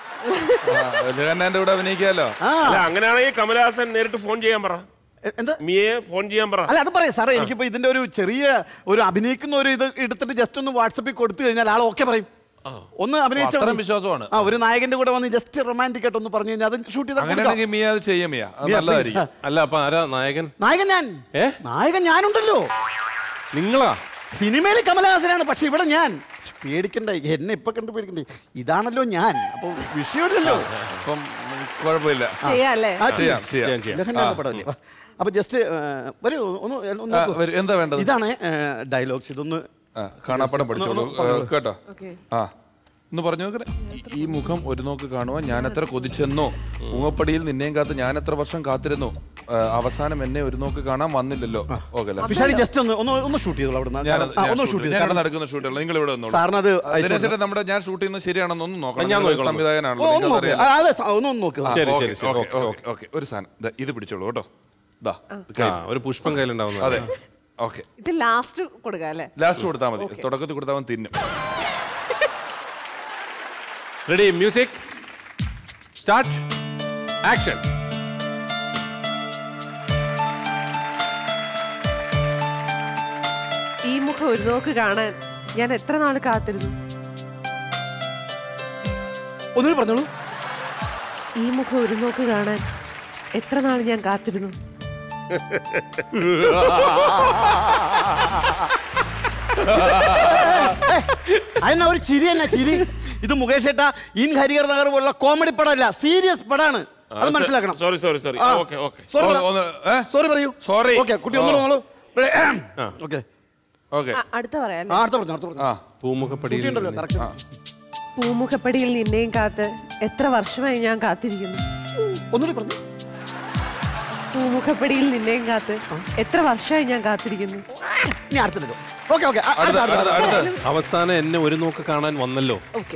ആ, ജഗന്നാന്റെ കൂടെ അഭിനയിക്കാലോ
ആ
അല്ല അങ്ങനെയാണെങ്കിൽ കമലഹാസൻ നേരിട്ട് ഫോൺ ചെയ്യാൻ പറ
എ- എന്താ
മിയെ ഫോൺ ചെയ്യാൻ പറ
അല്ല അത് പറയാം സാറേ എനിക്കിപ്പോ ഇതിന്റെ ഒരു ചെറിയ ഒരു അഭിനയിക്കുന്ന ഒരു ഇത് എടുത്തിട്ട് ജസ്റ്റ് ഒന്ന് വാട്സപ്പിൽ കൊടുത്തു കഴിഞ്ഞാൽ ആൾ ഓക്കെ പറയും ഒന്ന് അഭിനയിച്ച
അത്രയും വിശ്വാസമാണ്
ആ ഒരു നായകന്റെ കൂടെ വന്ന് ജസ്റ്റ് റൊമാൻറ്റിക് ആയിട്ട് ഒന്ന് പറഞ്ഞു കഴിഞ്ഞാൽ അത് ഷൂട്ട് ചെയ്താൽ കൊടുക്കാം.
അങ്ങനെയാണെങ്കിൽ മിയ അത് ചെയ്യാം മിയ അത്
മിയ,
നല്ലതായിരിക്കും
please.
അല്ല അപ്പൊ ആരാ നായകൻ
നായകൻ ഞാൻ
ഏ?
നായകൻ ഞാനുണ്ടല്ലോ
നിങ്ങളാ
സിനിമയിൽ കമലഹാസനാണ് പക്ഷെ ഇവിടെ ഞാൻ പേടിക്കണ്ട എന്നെ ഇപ്പൊ കണ്ട് പേടിക്കണ്ടേ ഇതാണല്ലോ ഞാൻ അപ്പൊ വിഷയമില്ലല്ലോ
അപ്പം ഉം, കുഴപ്പമില്ല
ചെയ്യാം അല്ലേ
ആ,
ചെയ്യാം ചെയ്യാം
ചെയ്യാം, ചെയ്യാം.
ലഹന്നാന്റെ പടമല്ലേ? അപ്പൊ ജസ്റ്റ് വരൂ ഒന്ന് ഒന്ന്
ആ,
നോക്കൂ.
വരൂ. എന്താ വേണ്ടത്
ഇതാണ് ഡയലോഗ്സ് ഇതൊന്ന്
ആ, കാണാപ്പടം പഠിച്ചോളൂ
ഒന്ന് പറഞ്ഞോളൂ.
ഏ, കേട്ടോ
Okay.
ആ ഒന്ന് പറഞ്ഞു നോക്കണേ ഈ- ഈ മുഖം ഒരു നോക്ക് കാണുവാൻ ഞാൻ എത്ര കൊതിച്ചെന്നോ പൂങ്ങപ്പടിയിൽ നിന്നെയും കാത്ത് ഞാൻ എത്ര വർഷം കാത്തിരുന്നു ആ, അവസാനം എന്നെ ഒരു നോക്ക് കാണാൻ വന്നില്ലല്ലോ ഓക്കെ അല്ലേ
പിഷാടി ജസ്റ്റ് ഒന്ന് ഒന്ന് ഒന്ന് ഷൂട്ട് ചെയ്തോളൂ അവിടുന്ന്
ഞാൻ
ആ, ഒന്ന് ഷൂട്ട് ചെയ്ത്
ഞാൻ നടക്കുന്ന ഷൂട്ടുകൾ നിങ്ങൾ ഇവിടെ വന്നോളൂ
സാറിന് അത്
ആ, ദിനേശ് ചേട്ടാ, നമ്മുടെ ഞാൻ ഷൂട്ട് ചെയ്യുന്നത് ശരിയാണെന്ന് ഒന്ന് നോക്കണം
ഞാൻ
നിങ്ങൾ
നോക്കിക്കോളാം.
സംവിധായകനാണല്ലോ
ഒന്ന്
നിങ്ങൾക്ക്
നോക്ക്
അറിയാലോ.
ആ, അതെ സ- ഒന്ന് ഒന്ന് നോക്ക്
ആ,
ശരി,
ഓക്കേ,
ശരി, ശരി.
Okay,
okay,
okay, okay. ഒരു സാധനം ദാ, ഇത് പിടിച്ചോളൂ കേട്ടോ ദാ ഇത്
ആ
കൈ.
ഒരു പുഷ്പം കയ്യിലുണ്ടാവുന്നത്
അതെ ഓക്കെ
ഇത് ലാസ്റ്റ് കൊടുക്കാം അല്ലേ
ലാസ്റ്റ് കൊടുത്താൽ മതി തുടക്കത്തിൽ കൊടുത്താൽ അവൻ തിന്നും
റെഡി മ്യൂസിക് സ്റ്റാർട്ട് ആക്ഷൻ
ഈ മുഖം ഒരു നോക്ക് കാണാൻ ഞാൻ എത്ര നാൾ കാത്തിരുന്നു
ഒന്നുകൂടി പറഞ്ഞോളൂ
ഈ മുഖം ഒരു നോക്ക് കാണാൻ എത്ര നാൾ ഞാൻ കാത്തിരുന്നു
അതിനാ ഒരു ചിരി തന്നെ ചിരി ഇത് മുകേഷ് ഏട്ടാ ഇൻ ഹരിഹർ നഗർ പോലുള്ള കോമഡി പടമല്ല സീരിയസ് പടാണ് അത് മനസ്സിലാക്കണം
സോറി സോറി സോറി
ആ.
ഓക്കെ ഓക്കെ
സോറി
ഒന്ന്- ഒന്ന്, ഏ?
സോറി പറയൂ
Sorry.
ഓക്കെ കുട്ടി ഒന്ന്
ഓ.
നോളൂ ഓക്കെ
ഓക്കെ
ആ, അടുത്ത പറയാം
ആ
അല്ലേ
അടുത്ത പറഞ്ഞു അടുത്ത പറഞ്ഞു
ആ
പൂമുഖപ്പടിയിൽ
ഉണ്ടല്ലോ
നിന്ന്.
കറക്റ്റ്
പൂമുഖപ്പടിയിൽ നിന്നെയും കാത്ത് എത്ര വർഷമായി ഞാൻ കാത്തിരിക്കുന്നു
ഒന്നുകൂടി പറഞ്ഞു
പൂമുഖപ്പടിയിൽ നിന്നെയും കാത്ത് എത്ര വർഷമായി ഞാൻ കാത്തിരിക്കുന്നു
ഇനി അടുത്തത് ഓക്കെ ഓക്കെ
അടുത്ത അടുത്ത അടുത്ത
അവസാനം എന്നെ ഒരു നോക്ക് കാണാൻ വന്നല്ലോ
ഓക്കെ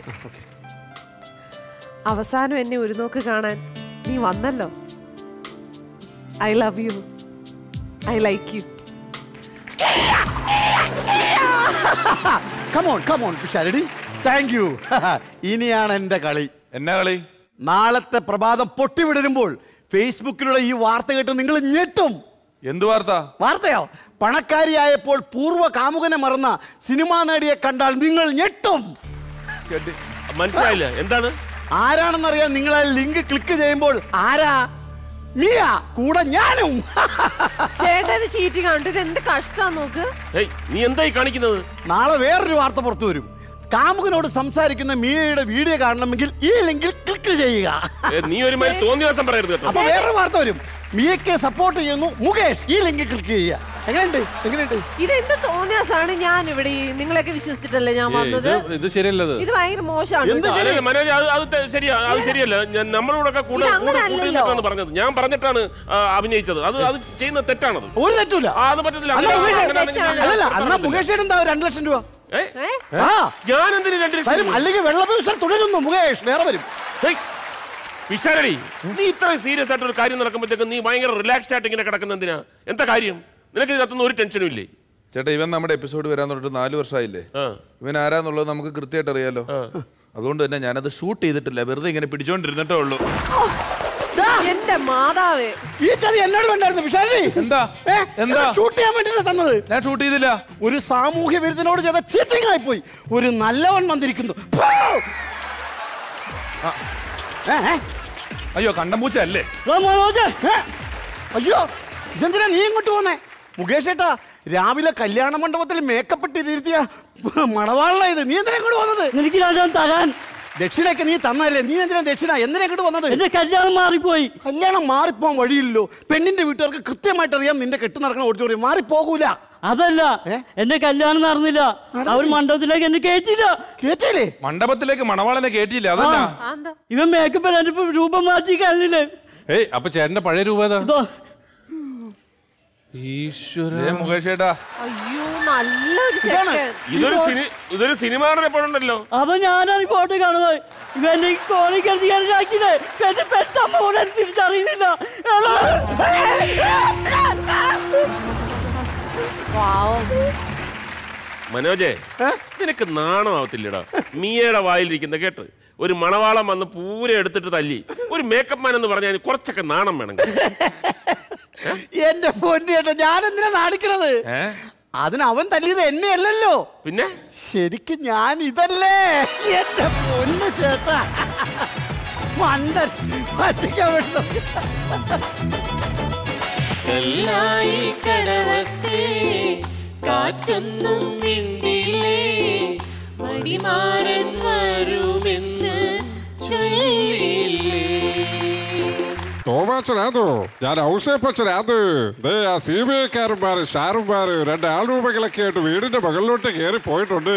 അവസാനം എന്നെ ഒരു നോക്ക് കാണാൻ നീ വന്നല്ലോ I love you I like you
come on come on Pisharody thank you ഇനിയാണ് എൻ്റെ കളി
എന്നാ കളി
നാളത്തെ പ്രഭാതം പൊട്ടിവിടരുമ്പോൾ ഫേസ്ബുക്കിലൂടെ ഈ വാർത്ത കേട്ട് നിങ്ങൾ ഞെട്ടും
എന്ത് വാർത്ത
വാർത്തയോ പണക്കാരിയായപ്പോൾ പൂർവ്വ കാമുകനെ മറന്ന സിനിമാ നടിയെ കണ്ടാൽ നിങ്ങൾ ഞെട്ടും
കേട്ടി-
മനസ്സിലായില്ല എന്താണ്
ആരാണെന്നറിയാൻ നിങ്ങൾ ആ ലിങ്ക് ക്ലിക്ക് ചെയ്യുമ്പോൾ ആരാ മിയ കൂടെ ഞാനും
ചേട്ടാ ഇത് ചീറ്റിംഗ് ആണ് ഇത് എന്ത് കഷ്ടാ നോക്ക്
ഏയ് നീ എന്തായി കാണിക്കുന്നത്
നാളെ വേറൊരു വാർത്ത പുറത്തു വരും കാമുകനോട് സംസാരിക്കുന്ന മിയയുടെ വീഡിയോ കാണണമെങ്കിൽ ഈ ലിങ്കിൽ ക്ലിക്ക് ചെയ്യുക
ഏ, നീ ഒരു മാതിരി തോന്നിയ ദിവസം പറയരുത് കേട്ടോ
അപ്പൊ വേറൊരു വാർത്ത വരും മിയക്ക് സപ്പോർട്ട് ചെയ്യുന്നു മുകേഷ് ഈ ലിങ്കിൽ ക്ലിക്ക് ചെയ്യുക എങ്ങനെയുണ്ട് എങ്ങനെയുണ്ട്
ഇതെന്ത് തോന്നിയാസാണ് ഞാൻ ഇവിടെ ഈ നിങ്ങളെയൊക്കെ വിശ്വസിച്ചിട്ടല്ലേ ഞാൻ
ഏയ്,
വന്നത്
ഇത് ഇത് ശരിയല്ലത്
ഇത് ഭയങ്കര മോശമാണ്
എന്ത്
കേട്ടോ.
അല്ലല്ല, മനോജ് അത് അത് തെ- ശരിയാ അത് ശരിയല്ല ഞാൻ നമ്മളോടൊക്കെ കൂടെ
ഇത് അങ്ങനെ
കൂടെ
അല്ലല്ലോ.
കൂട്ടിയിട്ടാണ് പറഞ്ഞത് ഞാൻ പറഞ്ഞിട്ടാണ് ആ, അഭിനയിച്ചത് അത് അത് ചെയ്യുന്ന തെറ്റാണത്
ഒരു തെറ്റൂല
ആ, അത് പറ്റത്തില്ല
അല്ല,
അങ്ങനെ-
മുകേഷ്,
അങ്ങനെയാണെങ്കിൽ ഞാൻ
അല്ലല്ല അന്നാ
പുറത്താകത്തില്ല.
മുകേഷ് എന്താ രണ്ട് ലക്ഷം രൂപ
ഏ?
ഏ?
ആ
ഞാൻ എന്തിനു രണ്ട് ലക്ഷം
തരും
രൂപ?
അല്ലെങ്കിൽ വെള്ളപൂശൽ തുടരുന്നു മുകേഷ് വേറെ വരും
ഹേയ്, വിശാലടി നീ ഇത്രയും സീരിയസ് ആയിട്ട് ഒരു കാര്യം നടക്കുമ്പോഴത്തേക്ക് നീ ഭയങ്കര റിലാക്സ്ഡ് ആയിട്ട് ഇങ്ങനെ കിടക്കുന്ന എന്തിനാ എന്താ കാര്യം നിനക്ക് ഇതിനകത്തൊന്നും ഒരു ടെൻഷനും ഇല്ലേ
ചേട്ടാ ഇവൻ നമ്മുടെ എപ്പിസോഡ് വരാൻ തുടങ്ങിട്ട് നാല് വർഷമായില്ലേ
ആ.
ഇവൻ ആരാന്നുള്ളത് നമുക്ക് കൃത്യമായിട്ട് അറിയാലോ അതുകൊണ്ട് തന്നെ ഞാനത് ഷൂട്ട് ചെയ്തിട്ടില്ല വെറുതെ ഇങ്ങനെ പിടിച്ചോണ്ടിരുന്നിട്ടേ ഉള്ളൂ
എന്റെ മാതാവേ
ഈ ചതി എന്നോട് വേണ്ടായിരുന്നു പിഷാജി
എന്താ
ഏ?
എന്താ
ഷൂട്ട് ചെയ്യാൻ വേണ്ടിട്ട് തന്നത്
ഞാൻ ഷൂട്ട് ചെയ്തില്ല
ഒരു സാമൂഹ്യ വിരുദ്ധനോട് ചെയ്ത ചീറ്റിംഗ് ആയിപ്പോയി ഒരു നല്ലവൻ വന്നിരിക്കുന്നു ഫൂ! ഏ, ഏ,
അയ്യോ കണ്ടമ്പൂച്ച അല്ലേ
ഏ? അയ്യോ ഇതെന്തിനാ നീ ഇങ്ങോട്ട് പോന്നേ മുകേഷ് ഏട്ടാ രാവിലെ കല്യാണ മണ്ഡപത്തിൽ മേക്കപ്പ് ഇട്ടിരുത്തിയ മണവാളന ഇത് നീ എന്തിനാ ഇങ്ങോട്ട് വന്നത്
എനിക്ക് രാജാൻ തരാൻ
ദക്ഷിണയൊക്കെ നീ തന്നല്ലേ നീ എന്തിനാ ദക്ഷിണ എന്തിനാ ഇങ്ങോട്ട് വന്നത്
എന്റെ കല്യാണം മാറിപ്പോയി
കല്യാണം മാറിപ്പോവാൻ വഴിയില്ലല്ലോ പെണ്ണിന്റെ വീട്ടുകാർക്ക് കൃത്യമായിട്ട് അറിയാം നിന്റെ കെട്ട് നടക്കണ ഓഡിറ്റോറിയം മാറിപ്പോകൂല
അതല്ല
ഏ?
എന്റെ കല്യാണം നടന്നില്ല അവർ മണ്ഡപത്തിലേക്ക് എന്നെ കേട്ടില്ല
കേട്ടില്ലേ
മണ്ഡപത്തിലേക്ക് മണവാളനെ കേട്ടില്ല അതല്ല
ആ, എന്താ
ഇവൻ മേക്കപ്പ് എന്റെ ഇപ്പൊ രൂപം മാറ്റി കഴിഞ്ഞില്ലേ
ഏയ് അപ്പൊ ചേട്ടന്റെ പഴയ രൂപ ഏതാ
ഇതോ
ഈശ്വര
ഏ മുകേഷ് ചേട്ടാ
അയ്യോ നല്ലൊരു ചെക്കൻ
ഇതൊരു സിനി ഇതൊരു സിനിമ എപ്പോഴുണ്ടല്ലോ
അത് ഞാനാണ് ഈ ഫോട്ടോ കാണുന്നത് ഇവന്റെ ഈ കോണി കരുതിയാക്കില്ലേ എന്റെ പെട്ടമ്മ പോലെ തിരിച്ചറിയുന്നില്ല എടാ.
പാവം
മനോജേ നിനക്ക് നാണമാവത്തില്ലടാ മിയയുടെ വായിലിരിക്കുന്ന കേട്ട് ഒരു മണവാളം വന്ന് പൂര എടുത്തിട്ട് തല്ലി ഒരു മേക്കപ്പ് മാൻ എന്ന് പറഞ്ഞാൽ കുറച്ചൊക്കെ നാണം വേണം
എന്റെ പൊന്നേട്ട ഞാൻ എന്തിനാ നാണിക്കണത്
ഏ
അതിന് അവൻ തല്ലിയത് എന്നെയല്ലല്ലോ
പിന്നെ
ശരിക്കും ഞാൻ ഇതല്ലേ എന്റെ പൊന്ന് ചേട്ടാ മണ്ടൻ പറ്റിക്കാൻ വേണ്ടി നോക്കി.
കല്ലായി കടവത്തെ കാറ്റൊന്നും മിണ്ടിലേ മണിമാരൻ വരുമെന്ന് ചൊല്ലിയില്ലേ
തോമാച്ചനാഥോ ഞാൻ ഔസേപ്പച്ചനാഥ് ദേ ആ സി ബി ഐക്കാരന്മാര് ഷാറുമാര് രണ്ട് ആൾരൂപങ്ങളൊക്കെ ആയിട്ട് വീടിന്റെ മകളിലോട്ട് കയറി പോയിട്ടുണ്ട്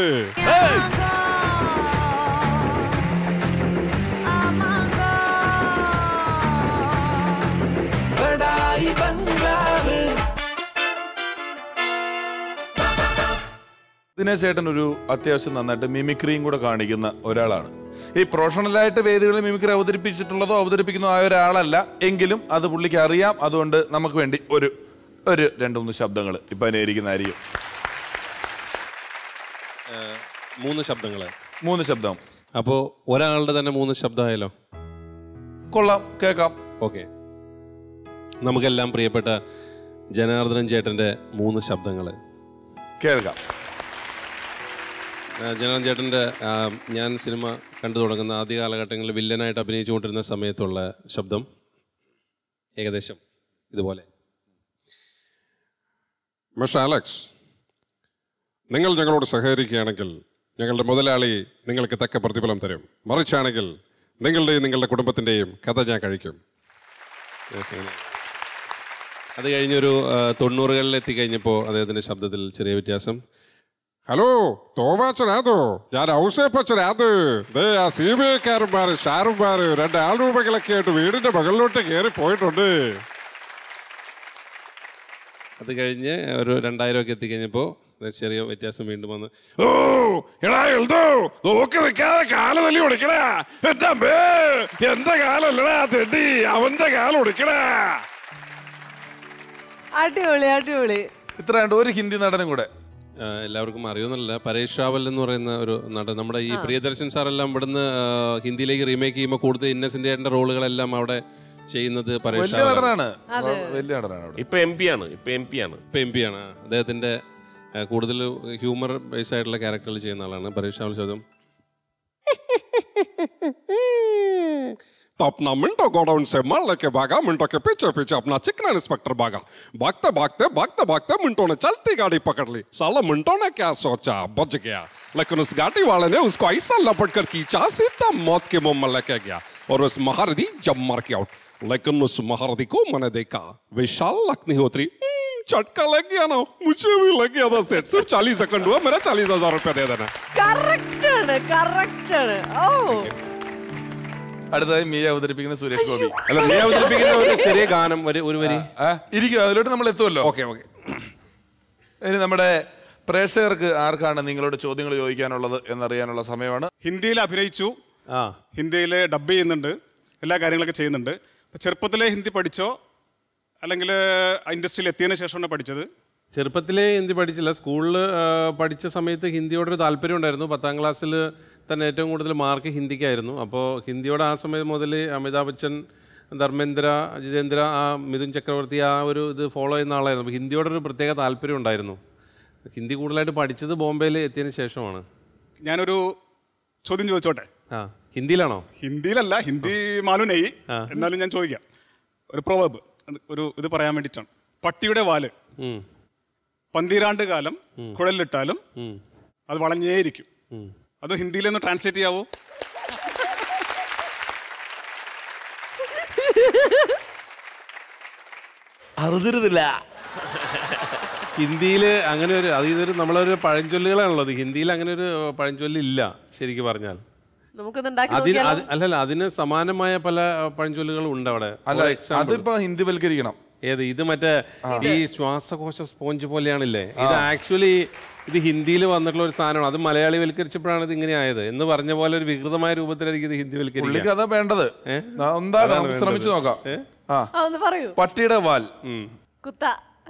ദിനേശ് ചേട്ടൻ ഒരു അത്യാവശ്യം നന്നായിട്ട് മിമിക്രിയും കൂടെ കാണിക്കുന്ന ഒരാളാണ് ഈ പ്രൊഫഷണലായിട്ട് വേദികളിൽ മിമിക്രി അവതരിപ്പിച്ചിട്ടുള്ളതോ അവതരിപ്പിക്കുന്നതോ ആയ ഒരാളല്ല എങ്കിലും അത് പുള്ളിക്ക് അറിയാം അതുകൊണ്ട് നമുക്ക് വേണ്ടി ഒരു ഒരു രണ്ട് മൂന്ന് ശബ്ദങ്ങൾ ഇപ്പൊ അനുകരിക്കുന്നതായിരിക്കും
മൂന്ന് ശബ്ദങ്ങള്
മൂന്ന് ശബ്ദം
അപ്പോ ഒരാളുടെ തന്നെ മൂന്ന് ശബ്ദമായാലോ
കൊള്ളാം കേൾക്കാം
ഓക്കെ നമുക്കെല്ലാം പ്രിയപ്പെട്ട ജനാർദ്ദനൻ ചേട്ടന്റെ മൂന്ന് ശബ്ദങ്ങള്
കേൾക്കാം
ആ, ജനാർദ്ദൻ ചേട്ടന്റെ ആ, ഞാൻ സിനിമ കണ്ടു തുടങ്ങുന്ന ആദ്യ കാലഘട്ടങ്ങളിൽ വില്ലനായിട്ട് അഭിനയിച്ചുകൊണ്ടിരുന്ന സമയത്തുള്ള ശബ്ദം ഏകദേശം ഇതുപോലെ
മിസ്റ്റർ അലക്സ് നിങ്ങൾ ഞങ്ങളോട് സഹകരിക്കുകയാണെങ്കിൽ ഞങ്ങളുടെ മുതലാളി നിങ്ങൾക്ക് തക്ക പ്രതിഫലം തരും മറിച്ചാണെങ്കിൽ നിങ്ങളുടെയും നിങ്ങളുടെ കുടുംബത്തിൻ്റെയും കഥ ഞാൻ കഴിക്കും
Yes, അങ്ങനെ. അത് കഴിഞ്ഞൊരു ആ, തൊണ്ണൂറുകളിൽ എത്തിക്കഴിഞ്ഞപ്പോൾ അദ്ദേഹത്തിന്റെ ശബ്ദത്തിൽ ചെറിയ വ്യത്യാസം
ഹലോ തോമാച്ചനാഥോ ഞാൻ ഔസേപ്പച്ചനാഥ് ദേ ആ സി ബി ഐക്കാരന്മാര് ഷാറുമാര് രണ്ട് ആൾരൂപങ്ങളൊക്കെ ആയിട്ട് വീടിന്റെ മകളിലോട്ട് കയറി പോയിട്ടുണ്ട്
അത് കഴിഞ്ഞ് ഒരു രണ്ടായിരം ഒക്കെ എത്തിക്കഴിഞ്ഞപ്പോൾ ചെറിയ വ്യത്യാസം വീണ്ടും വന്ന്
ഓ എടാ എഴുതോ നോക്കി നിൽക്കാതെ കാല് തല്ലി ഒടിക്കടാ എന്റെ അമ്മേ എന്റെ കാലല്ലടാ തെണ്ടി അവന്റെ കാലം ഒടിക്കടാ
അടിപൊളി അടിപൊളി
ഇത്രയുണ്ട് ഒരു ഹിന്ദി നടനും കൂടെ
ആ, എല്ലാവർക്കും അറിയുന്നില്ല പരേഷ് റാവൽ എന്ന് പറയുന്ന ഒരു നടൻ നമ്മുടെ ഈ പ്രിയദർശൻ സാറെല്ലാം ഇവിടുന്ന് ആ, ഹിന്ദിയിലേക്ക് റീമേക്ക് ചെയ്യുമ്പോൾ കൂടുതൽ ഇന്നസെന്റ് ആയിട്ടുള്ള റോളുകളെല്ലാം അവിടെ ചെയ്യുന്നത് പരേഷ്
വലിയ
റാവൽ
നടനാണ് വലിയ നടനാണ് അവിടെ
ഇപ്പൊ എം പി ആണ് ഇപ്പൊ എം പി ആണ്
ഇപ്പൊ എം പി ആണ് അദ്ദേഹത്തിന്റെ ആ, കൂടുതൽ ഹ്യൂമർ ബേസ് ആയിട്ടുള്ള ക്യാരക്ടറുകൾ ചെയ്യുന്ന ആളാണ് പരേഷ് റാവൽ ചോദ്യം
तो अपना मिंटो गोडाउन से माल लेके भागा मिंटो के पीछे पीछे अपना चिकना इंस्पेक्टर भागा भागते भागते भागते भागते मिंटो ने चलती गाड़ी पकड़ ली साला मिंटो ने क्या सोचा बच गया लेकिन उस गाड़ी वाले ने उसको ऐसा लपट कर खींचा सीधा मौत के मुंह में लेके गया और उस महारथी जब मार के आउट लेकिन उस महारथी को मैंने देखा विशाल अग्निहोत्री "हम्म, झटका लग गया ना मुझे भी लग गया था सेट सिर्फ चालीस सेकंड हुआ मेरा चालीस हजार रुपया दे देना
കറക്റ്റ് ആണ് കറക്റ്റ് ആണ് ഓ
അടുത്തതായി മിയ അവതരിപ്പിക്കുന്ന സുരേഷ് ഗോപി
അല്ല നീ അവതരിപ്പിക്കുന്ന ഒരു ചെറിയ ഗാനം ഒരു ഒരു വരി
ആ, ഇരിക്കും അതിലോട്ട് നമ്മൾ എത്തുമല്ലോ
ഓക്കെ ഓക്കെ
ഇനി നമ്മുടെ പ്രേക്ഷകർക്ക് ആർക്കാണ് നിങ്ങളോട് ചോദ്യങ്ങൾ ചോദിക്കാനുള്ളത് എന്നറിയാനുള്ള സമയമാണ്
ഹിന്ദിയിൽ അഭിനയിച്ചു
ആ
ഹിന്ദിയിൽ ഡബ് ചെയ്യുന്നുണ്ട് എല്ലാ കാര്യങ്ങളൊക്കെ ചെയ്യുന്നുണ്ട് അപ്പോൾ ചെറുപ്പത്തിലെ ഹിന്ദി പഠിച്ചോ അല്ലെങ്കിൽ ഇൻഡസ്ട്രിയിൽ എത്തിയതിനു ശേഷമാണ് പഠിച്ചത്
ചെറുപ്പത്തിലേ ഹിന്ദി പഠിച്ചില്ല സ്കൂളിൽ പഠിച്ച സമയത്ത് ഹിന്ദിയോടൊരു താല്പര്യം ഉണ്ടായിരുന്നു പത്താം ക്ലാസ്സിൽ തന്നെ ഏറ്റവും കൂടുതൽ മാർക്ക് ഹിന്ദിക്കായിരുന്നു അപ്പോൾ ഹിന്ദിയോട് ആ സമയം മുതൽ അമിതാഭ് ബച്ചൻ ധർമ്മേന്ദ്ര ജിതേന്ദ്ര ആ മിഥുൻ ചക്രവർത്തി ആ ഒരു ഇത് ഫോളോ ചെയ്യുന്ന ആളായിരുന്നു അപ്പോൾ ഹിന്ദിയോടൊരു പ്രത്യേക താല്പര്യം ഉണ്ടായിരുന്നു ഹിന്ദി കൂടുതലായിട്ട് പഠിച്ചത് ബോംബെയിൽ എത്തിയതിന് ശേഷമാണ്
ഞാനൊരു ചോദ്യം ചോദിച്ചോട്ടെ
ആ ഹിന്ദിയിലാണോ
ഹിന്ദിയിലല്ല ഹിന്ദി മാലുനയി എന്നാലും ഞാൻ ചോദിക്കാം ഒരു പ്രൊവേബ് ഒരു ഇത് പറയാൻ വേണ്ടിയിട്ടാണ് പട്ടിയുടെ വാല്
ഉം,
പന്തിരാണ്ട് കാലം കുഴലിലിട്ടാലും
ഉം,
അത് വളഞ്ഞേയിരിക്കും
ഉം.
അത് ഹിന്ദിയിലൊന്ന് ട്രാൻസ്ലേറ്റ് ചെയ്യാവോ
അറുതിരുതില്ല
ഹിന്ദിയിൽ അങ്ങനെ ഒരു അത് ഇതൊരു നമ്മളൊരു പഴഞ്ചൊല്ലുകളാണുള്ളത് ഹിന്ദിയിൽ അങ്ങനെ ഒരു പഴഞ്ചൊല്ലില്ല ശരിക്കും പറഞ്ഞാൽ
നമുക്കൊന്ന് ഉണ്ടാക്കി
അതിന്
നോക്കിയാലോ
അത് അല്ലല്ല അതിന് സമാനമായ പല പഴഞ്ചൊല്ലുകളും ഉണ്ട് അവിടെ
അല്ല
For example,
അതിപ്പോ ഹിന്ദിവൽക്കരിക്കണം
ഏത് ഇത് മറ്റേ ഈ ശ്വാസകോശ സ്പോഞ്ച് പോലെയാണില്ലേ ഇത് ആക്ച്വലി ഇത് ഹിന്ദിയിൽ വന്നിട്ടുള്ള ഒരു സാധനമാണ് അത് മലയാളി വൽക്കരിച്ചപ്പോഴാണ് ഇത് ഇങ്ങനെ ആയത് എന്ന് പറഞ്ഞ പോലെ ഒരു വികൃതമായ രൂപത്തിലായിരിക്കും ഇത് ഹിന്ദി
പുള്ളിക്ക്
വൽക്കരിക്കുക
അതാ വേണ്ടത്
ഏ?
ആ, എന്താ
അതാണ്
നമുക്ക് ശ്രമിച്ചു
വേണ്ടത്.
നോക്കാം
ഏ?
ആ
ആ, ഒന്ന് പറയൂ
പട്ടിയുടെ വാൽ
കുത്ത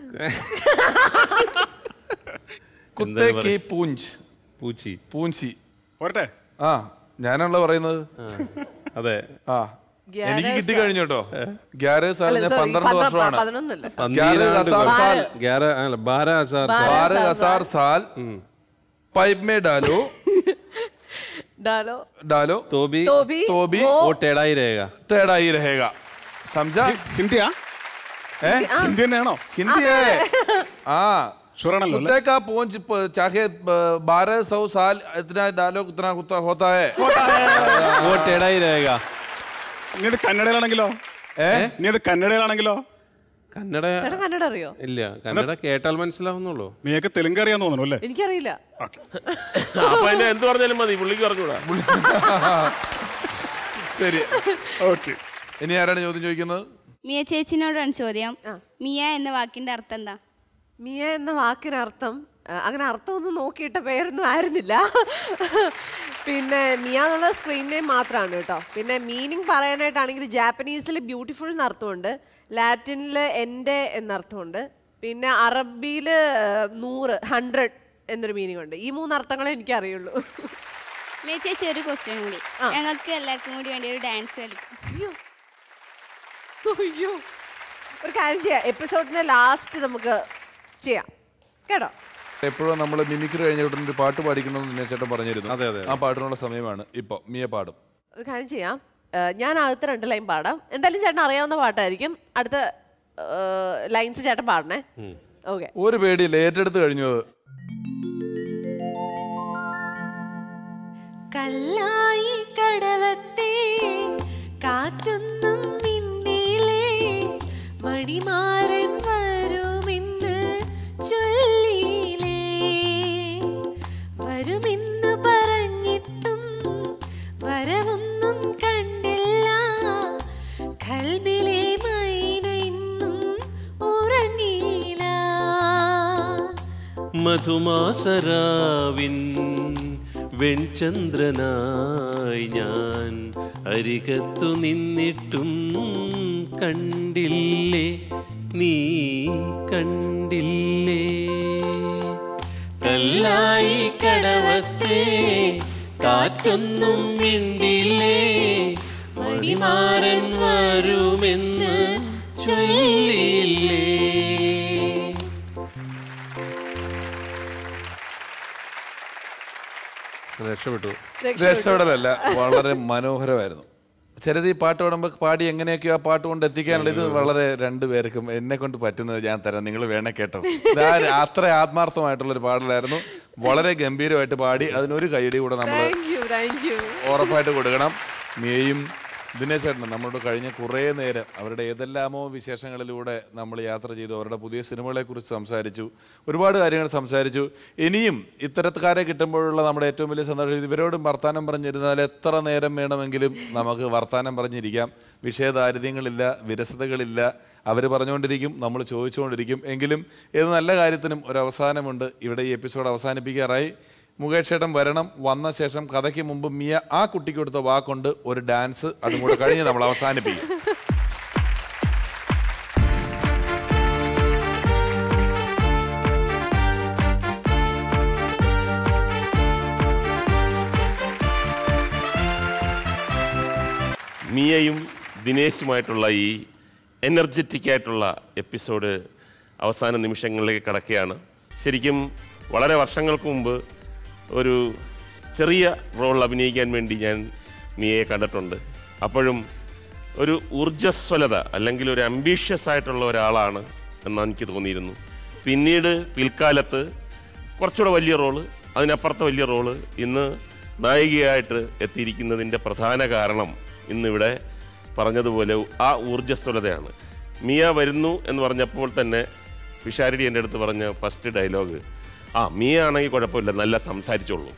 കുത്തേക്ക് പൂഞ്ച്
പൂച്ചി
പൂഞ്ചി
പോരട്ടെ
ആ ഞാനാണല്ലോ പറയുന്നത്
അതെ
ആ എനിക്ക് കിട്ടി കഴിഞ്ഞു കേട്ടോ ഗ്യാരേ സാൽ
അല്ല,
ഞാൻ
sorry,
പന്ത്രണ്ട്
പന്ത്ര-
വർഷമാണ്
പതിനൊന്നല്ല
ഗ്യാരേ
പന്തീരാണ്ട്
ഹസാർ
കൊല്ലം.
സാൽ
ഗ്യാര- അല്ല, ബാര ഹസാർ സാൽ.
बारह हजार साल पाइप में डालो
ഡാലോ
डालो
तो भी
तो भी
तो भी
वो
वो टेढ़ा ही रहेगा
टेढ़ा ही रहेगा समझा
ഹിന്ദിയാ
है
ഹിന്ദി തന്നെയാണോ
हिंदी है हाँ
ഷുറാണല്ലോ അല്ലേ
कुत्ते का पूंछ प- चाहे बारह सौ साल इतना डालो उतना कुत्ता होता है
वो टेढ़ा ही रहेगा
ഇനി ഇത് കന്നഡയിലാണെങ്കിലോ
ഏ?
ഇനി ഇത് കന്നഡയിലാണെങ്കിലോ
കന്നഡ
ചേട്ടൻ കന്നഡ അറിയോ
ഇല്ല കന്നഡ കേട്ടാൽ മനസ്സിലാവുന്നുള്ളൂ
നീയൊക്കെ തെലുങ്ക് അറിയാൻ തോന്നുന്നു അല്ലേ
എനിക്കറിയില്ല
അപ്പൊ അതിനെ എന്ത് പറഞ്ഞാലും മതി പുള്ളിക്ക് പറഞ്ഞൂടാ
ശരി
ഓക്കെ
ഇനി ആരാണ് ചോദ്യം ചോദിക്കുന്നത്
മിയ ചേച്ചിനോടാണ് ചോദ്യം മിയ എന്ന വാക്കിന്റെ അർത്ഥം എന്താ
മിയ എന്ന വാക്കിനർത്ഥം ആ, അങ്ങനെ അർത്ഥമൊന്നും നോക്കിയിട്ട പേരൊന്നും ആയിരുന്നില്ല പിന്നെ മിയ എന്നുള്ള സ്ക്രീൻ നെയിം മാത്രമാണ് കേട്ടോ പിന്നെ മീനിങ് പറയാനായിട്ടാണെങ്കിൽ ജാപ്പനീസിൽ ബ്യൂട്ടിഫുൾ എന്ന അർത്ഥമുണ്ട് ലാറ്റിനിൽ എൻ്റെ എന്നർത്ഥമുണ്ട് പിന്നെ അറബിയിൽ നൂറ് ഹൺഡ്രഡ് എന്നൊരു മീനിങ് ഉണ്ട് ഈ മൂന്ന് അർത്ഥങ്ങളെ എനിക്ക് അറിയുള്ളൂ
മിയ ചേച്ചി ഒരു ക്വസ്റ്റ്യൻ കൂടി ഞങ്ങൾക്ക് എല്ലാവർക്കും കൂടി വേണ്ടി ഒരു ഡാൻസ് കളിക്കും
അയ്യോ അയ്യോ ഒരു കാര്യം ചെയ്യാം എപ്പിസോഡിന്റെ ലാസ്റ്റ് നമുക്ക് ചെയ്യാം കേട്ടോ
എപ്പോഴും നമ്മൾ മിമിക്രി കഴിഞ്ഞ ഉടനെ ഒരു പാട്ട് പാടിക്കണമെന്ന് ദിനേശ് ചേട്ടൻ പറഞ്ഞിരുന്നു
അതെ, അതെ.
ആ പാട്ടിനുള്ള സമയമാണ് ഇപ്പൊ മിയ പാടും
ഒരു കാര്യം ചെയ്യാം ഏഹ് ഞാൻ ആദ്യത്തെ രണ്ട് ലൈൻ പാടാം എന്തായാലും ചേട്ടൻ അറിയാവുന്ന പാട്ടായിരിക്കും അടുത്ത ലൈൻസ് ചേട്ടൻ പാടണേ ഓക്കെ
ഒരു പേടിയില്ല ഏറ്റെടുത്ത് കഴിഞ്ഞു അത്
കല്ലായി കടവത്തെ കാറ്റൊന്നും മിണ്ടിയിലേ മണിമാരൻ വരുമെന്ന് ചൊല്ലിയിലേ വരുമെന്ന് പറഞ്ഞിട്ടും വരവൊന്നും കണ്ടില്ല കൽബിലെ മൈന ഇന്നും ഉറങ്ങിയില്ല
മധുമാസരാവിൻ വെൺചന്ദ്രനായി ഞാൻ അരികത്തു നിന്നിട്ടും കണ്ടില്ലേ നീ കണ്ടില്ലേ കല്ലായി കടവത്തെ കാറ്റൊന്നും മിണ്ടില്ലേ മണിമാരൻ വരുമെന്ന് ചൊല്ലില്ലേ രക്ഷപ്പെട്ടു
രക്ഷപ്പെടലല്ല വളരെ മനോഹരമായിരുന്നു ചിലത് ഈ പാട്ട് പാടുമ്പോൾ പാടി എങ്ങനെയൊക്കെയോ ആ പാട്ട് കൊണ്ട് എത്തിക്കാനുള്ള ഇത് വളരെ രണ്ടുപേർക്കും എന്നെ കൊണ്ട് പറ്റുന്നത് ഞാൻ തരാം നിങ്ങൾ വേണേ കേട്ടോ ഇത് ആ ഒരു അത്ര ആത്മാർത്ഥമായിട്ടുള്ള ഒരു പാടലായിരുന്നു വളരെ ഗംഭീരമായിട്ട് പാടി അതിനൊരു കൈയടി കൂടെ നമ്മൾ
താങ്ക് യു താങ്ക് യു
ഉറപ്പായിട്ട് കൊടുക്കണം മിയയും ദിനേശ് ചേട്ടനും നമ്മളോട് കഴിഞ്ഞ കുറേ നേരം അവരുടെ ഏതെല്ലാമോ വിശേഷങ്ങളിലൂടെ നമ്മൾ യാത്ര ചെയ്തു അവരുടെ പുതിയ സിനിമകളെക്കുറിച്ച് സംസാരിച്ചു ഒരുപാട് കാര്യങ്ങൾ സംസാരിച്ചു ഇനിയും ഇത്തരക്കാരെ കിട്ടുമ്പോഴുള്ള നമ്മുടെ ഏറ്റവും വലിയ സന്തോഷം ഇവരോടും വർത്തമാനം പറഞ്ഞിരുന്നാൽ എത്ര നേരം വേണമെങ്കിലും നമുക്ക് വർത്തമാനം പറഞ്ഞിരിക്കാം വിഷയദാരിദ്ര്യങ്ങളില്ല വിരസതകളില്ല അവർ പറഞ്ഞുകൊണ്ടിരിക്കും നമ്മൾ ചോദിച്ചുകൊണ്ടിരിക്കും എങ്കിലും ഏത് നല്ല കാര്യത്തിനും ഒരു അവസാനമുണ്ട് ഇവിടെ ഈ എപ്പിസോഡ് അവസാനിപ്പിക്കാറായി മുകേഷ് ചേട്ടൻ വരണം വന്ന ശേഷം കഥയ്ക്ക് മുമ്പ് മിയ ആ കുട്ടിക്ക് കൊടുത്ത വാക്കുണ്ട് ഒരു ഡാൻസ് അതും കൂടെ കഴിഞ്ഞ് നമ്മൾ അവസാനിപ്പിക്കും
മിയയും ദിനേശുമായിട്ടുള്ള ഈ എനർജറ്റിക് ആയിട്ടുള്ള എപ്പിസോഡ് അവസാന നിമിഷങ്ങളിലേക്ക് കടക്കുകയാണ് ശരിക്കും വളരെ വർഷങ്ങൾക്ക് മുമ്പ് ഒരു ചെറിയ റോൾ അഭിനയിക്കാൻ വേണ്ടി ഞാൻ മിയയെ കണ്ടിട്ടുണ്ട് അപ്പോഴും ഒരു ഊർജ്ജസ്വലത അല്ലെങ്കിൽ ഒരു അംബീഷ്യസ് ആയിട്ടുള്ള ഒരാളാണ് എന്ന് എനിക്ക് തോന്നിയിരുന്നു പിന്നീട് പിൽക്കാലത്ത് കുറച്ചുകൂടെ വലിയ റോള് അതിനപ്പുറത്തെ വലിയ റോള് ഇന്ന് നായികയായിട്ട് എത്തിയിരിക്കുന്നതിൻ്റെ പ്രധാന കാരണം ഇന്നിവിടെ പറഞ്ഞതുപോലെ ആ ഊർജ്ജസ്വലതയാണ് മിയ വരുന്നു എന്ന് പറഞ്ഞപ്പോൾ തന്നെ പിഷാരടി എൻ്റെ അടുത്ത് പറഞ്ഞ ഫസ്റ്റ് ഡയലോഗ് ആ മിയ ആണെങ്കിൽ കുഴപ്പമില്ല നല്ല സംസാരിച്ചോളൂ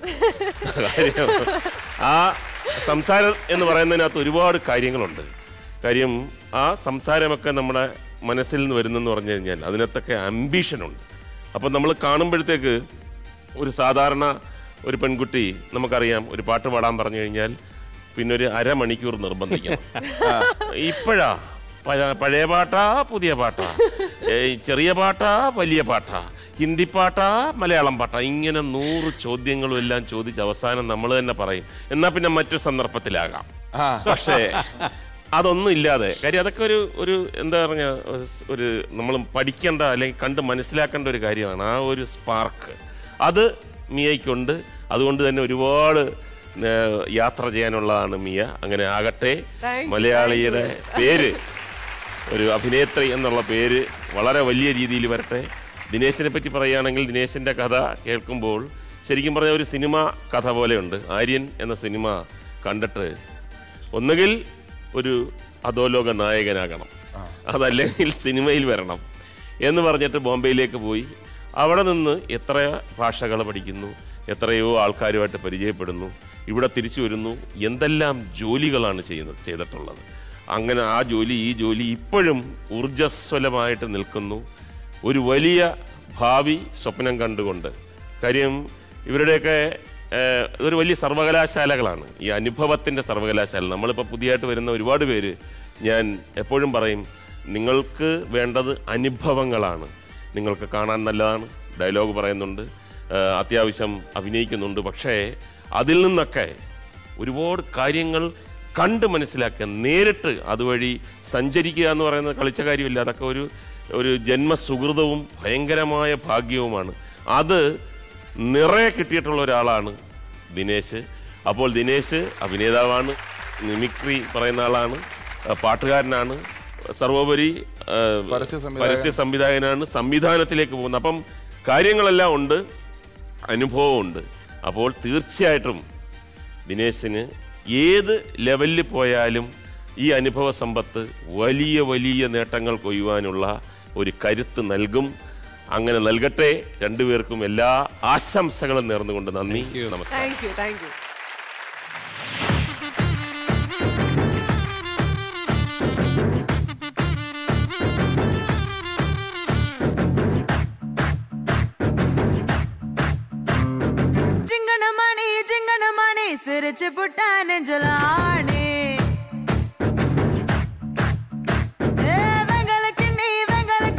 കാര്യം ആ സംസാരം എന്ന് പറയുന്നതിനകത്ത് ഒരുപാട് കാര്യങ്ങളുണ്ട് കാര്യം ആ സംസാരമൊക്കെ നമ്മുടെ മനസ്സിൽ നിന്ന് വരുന്നെന്ന് പറഞ്ഞു കഴിഞ്ഞാൽ അതിനകത്തൊക്കെ അംബീഷനുണ്ട് അപ്പം നമ്മൾ കാണുമ്പോഴത്തേക്ക് ഒരു സാധാരണ ഒരു പെൺകുട്ടി നമുക്കറിയാം ഒരു പാട്ട് പാടാൻ പറഞ്ഞു കഴിഞ്ഞാൽ പിന്നെ ഒരു അരമണിക്കൂർ നിർബന്ധിക്കണം ഇപ്പോഴാ പഴ- പഴയ പാട്ടാ പുതിയ പാട്ടാ ഏയ് ചെറിയ പാട്ടാ വലിയ പാട്ടാ ഹിന്ദി പാട്ടാ മലയാളം പാട്ടാ ഇങ്ങനെ നൂറ് ചോദ്യങ്ങളും എല്ലാം ചോദിച്ച് അവസാനം നമ്മൾ തന്നെ പറയും എന്നാ പിന്നെ മറ്റു സന്ദർഭത്തിലാകാം പക്ഷേ അതൊന്നും ഇല്ലാതെ കാര്യം അതൊക്കെ ഒരു ഒരു എന്താ പറഞ്ഞ ഒരു നമ്മൾ പഠിക്കേണ്ട അല്ലെങ്കിൽ കണ്ട് മനസ്സിലാക്കേണ്ട ഒരു കാര്യമാണ് ആ ഒരു സ്പാർക്ക് അത് മിയയ്ക്കുണ്ട് അതുകൊണ്ട് തന്നെ ഒരുപാട് ഏഹ്, യാത്ര ചെയ്യാനുള്ളതാണ് മിയ അങ്ങനെ ആകട്ടെ
Thank you,
മലയാളിയുടെ പേര് ഒരു അഭിനേത്രി എന്നുള്ള പേര് വളരെ വലിയ രീതിയിൽ വരട്ടെ ദിനേശിനെ പറ്റി പറയുകയാണെങ്കിൽ ദിനേശിൻ്റെ കഥ കേൾക്കുമ്പോൾ ശരിക്കും പറഞ്ഞ ഒരു സിനിമ കഥ പോലെയുണ്ട് ആര്യൻ എന്ന സിനിമ കണ്ടിട്ട് ഒന്നുകിൽ ഒരു അധോലോക നായകനാകണം അതല്ലെങ്കിൽ സിനിമയിൽ വരണം എന്ന് പറഞ്ഞിട്ട് ബോംബെയിലേക്ക് പോയി അവിടെ നിന്ന് എത്ര ഭാഷകൾ പഠിക്കുന്നു എത്രയോ ആൾക്കാരുമായിട്ട് പരിചയപ്പെടുന്നു ഇവിടെ തിരിച്ചു വരുന്നു എന്തെല്ലാം ജോലികളാണ് ചെയ്യുന്നത് ചെയ്തിട്ടുള്ളത് അങ്ങനെ ആ ജോലി ഈ ജോലി ഇപ്പോഴും ഊർജ്ജസ്വലമായിട്ട് നിൽക്കുന്നു ഒരു വലിയ ഭാവി സ്വപ്നം കണ്ടുകൊണ്ട് കാര്യം ഇവരുടെയൊക്കെ ഏഹ്, ഇതൊരു വലിയ സർവകലാശാലകളാണ് ഈ അനുഭവത്തിൻ്റെ സർവകലാശാല നമ്മളിപ്പോൾ പുതിയതായിട്ട് വരുന്ന ഒരുപാട് പേര് ഞാൻ എപ്പോഴും പറയും നിങ്ങൾക്ക് വേണ്ടത് അനുഭവങ്ങളാണ് നിങ്ങൾക്ക് കാണാൻ നല്ലതാണ് ഡയലോഗ് പറയുന്നുണ്ട് ഏഹ്, അത്യാവശ്യം അഭിനയിക്കുന്നുണ്ട് പക്ഷേ അതിൽ നിന്നൊക്കെ ഒരുപാട് കാര്യങ്ങൾ കണ്ട് മനസ്സിലാക്കുക നേരിട്ട് അതുവഴി സഞ്ചരിക്കുക എന്ന് പറയുന്നത് കളിച്ച കാര്യമില്ല അതൊക്കെ ഒരു ഒരു ജന്മസുഹൃതവും ഭയങ്കരമായ ഭാഗ്യവുമാണ് അത് നിറയെ കിട്ടിയിട്ടുള്ള ഒരാളാണ് ദിനേശ് അപ്പോൾ ദിനേശ് അഭിനേതാവാണ് മിമിക്രി പറയുന്ന ആളാണ് ആ, പാട്ടുകാരനാണ് സർവോപരി ആ,
പരസ്യ സംവിധായകൻ.
പരസ്യ സംവിധായകനാണ് സംവിധാനത്തിലേക്ക് പോകുന്നത് അപ്പം കാര്യങ്ങളെല്ലാം ഉണ്ട് അനുഭവമുണ്ട് അപ്പോൾ തീർച്ചയായിട്ടും ദിനേശിന് ഏത് ലെവലിൽ പോയാലും ഈ അനുഭവ സമ്പത്ത് വലിയ വലിയ നേട്ടങ്ങൾ കൊയ്യുവാനുള്ള ഒരു കരുത്ത് നൽകും അങ്ങനെ നൽകട്ടെ രണ്ടുപേർക്കും എല്ലാ ആശംസകളും നേർന്നുകൊണ്ട് നന്ദി നമസ്കാരം
താങ്ക് യു താങ്ക് യു
జింగణమణి జింగణమణి సిరిచి పుట్టాను జలాణి ఏ వెంగల కిండి వెంగల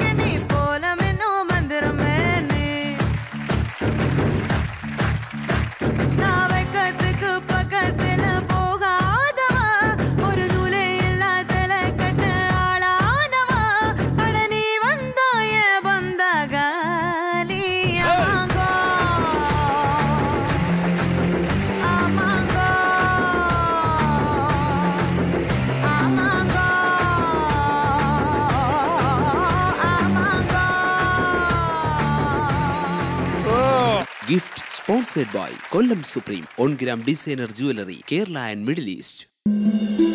Gift sponsored by Kollam Supreme, On Gram Designer Jewelry, Kerala and Middle East.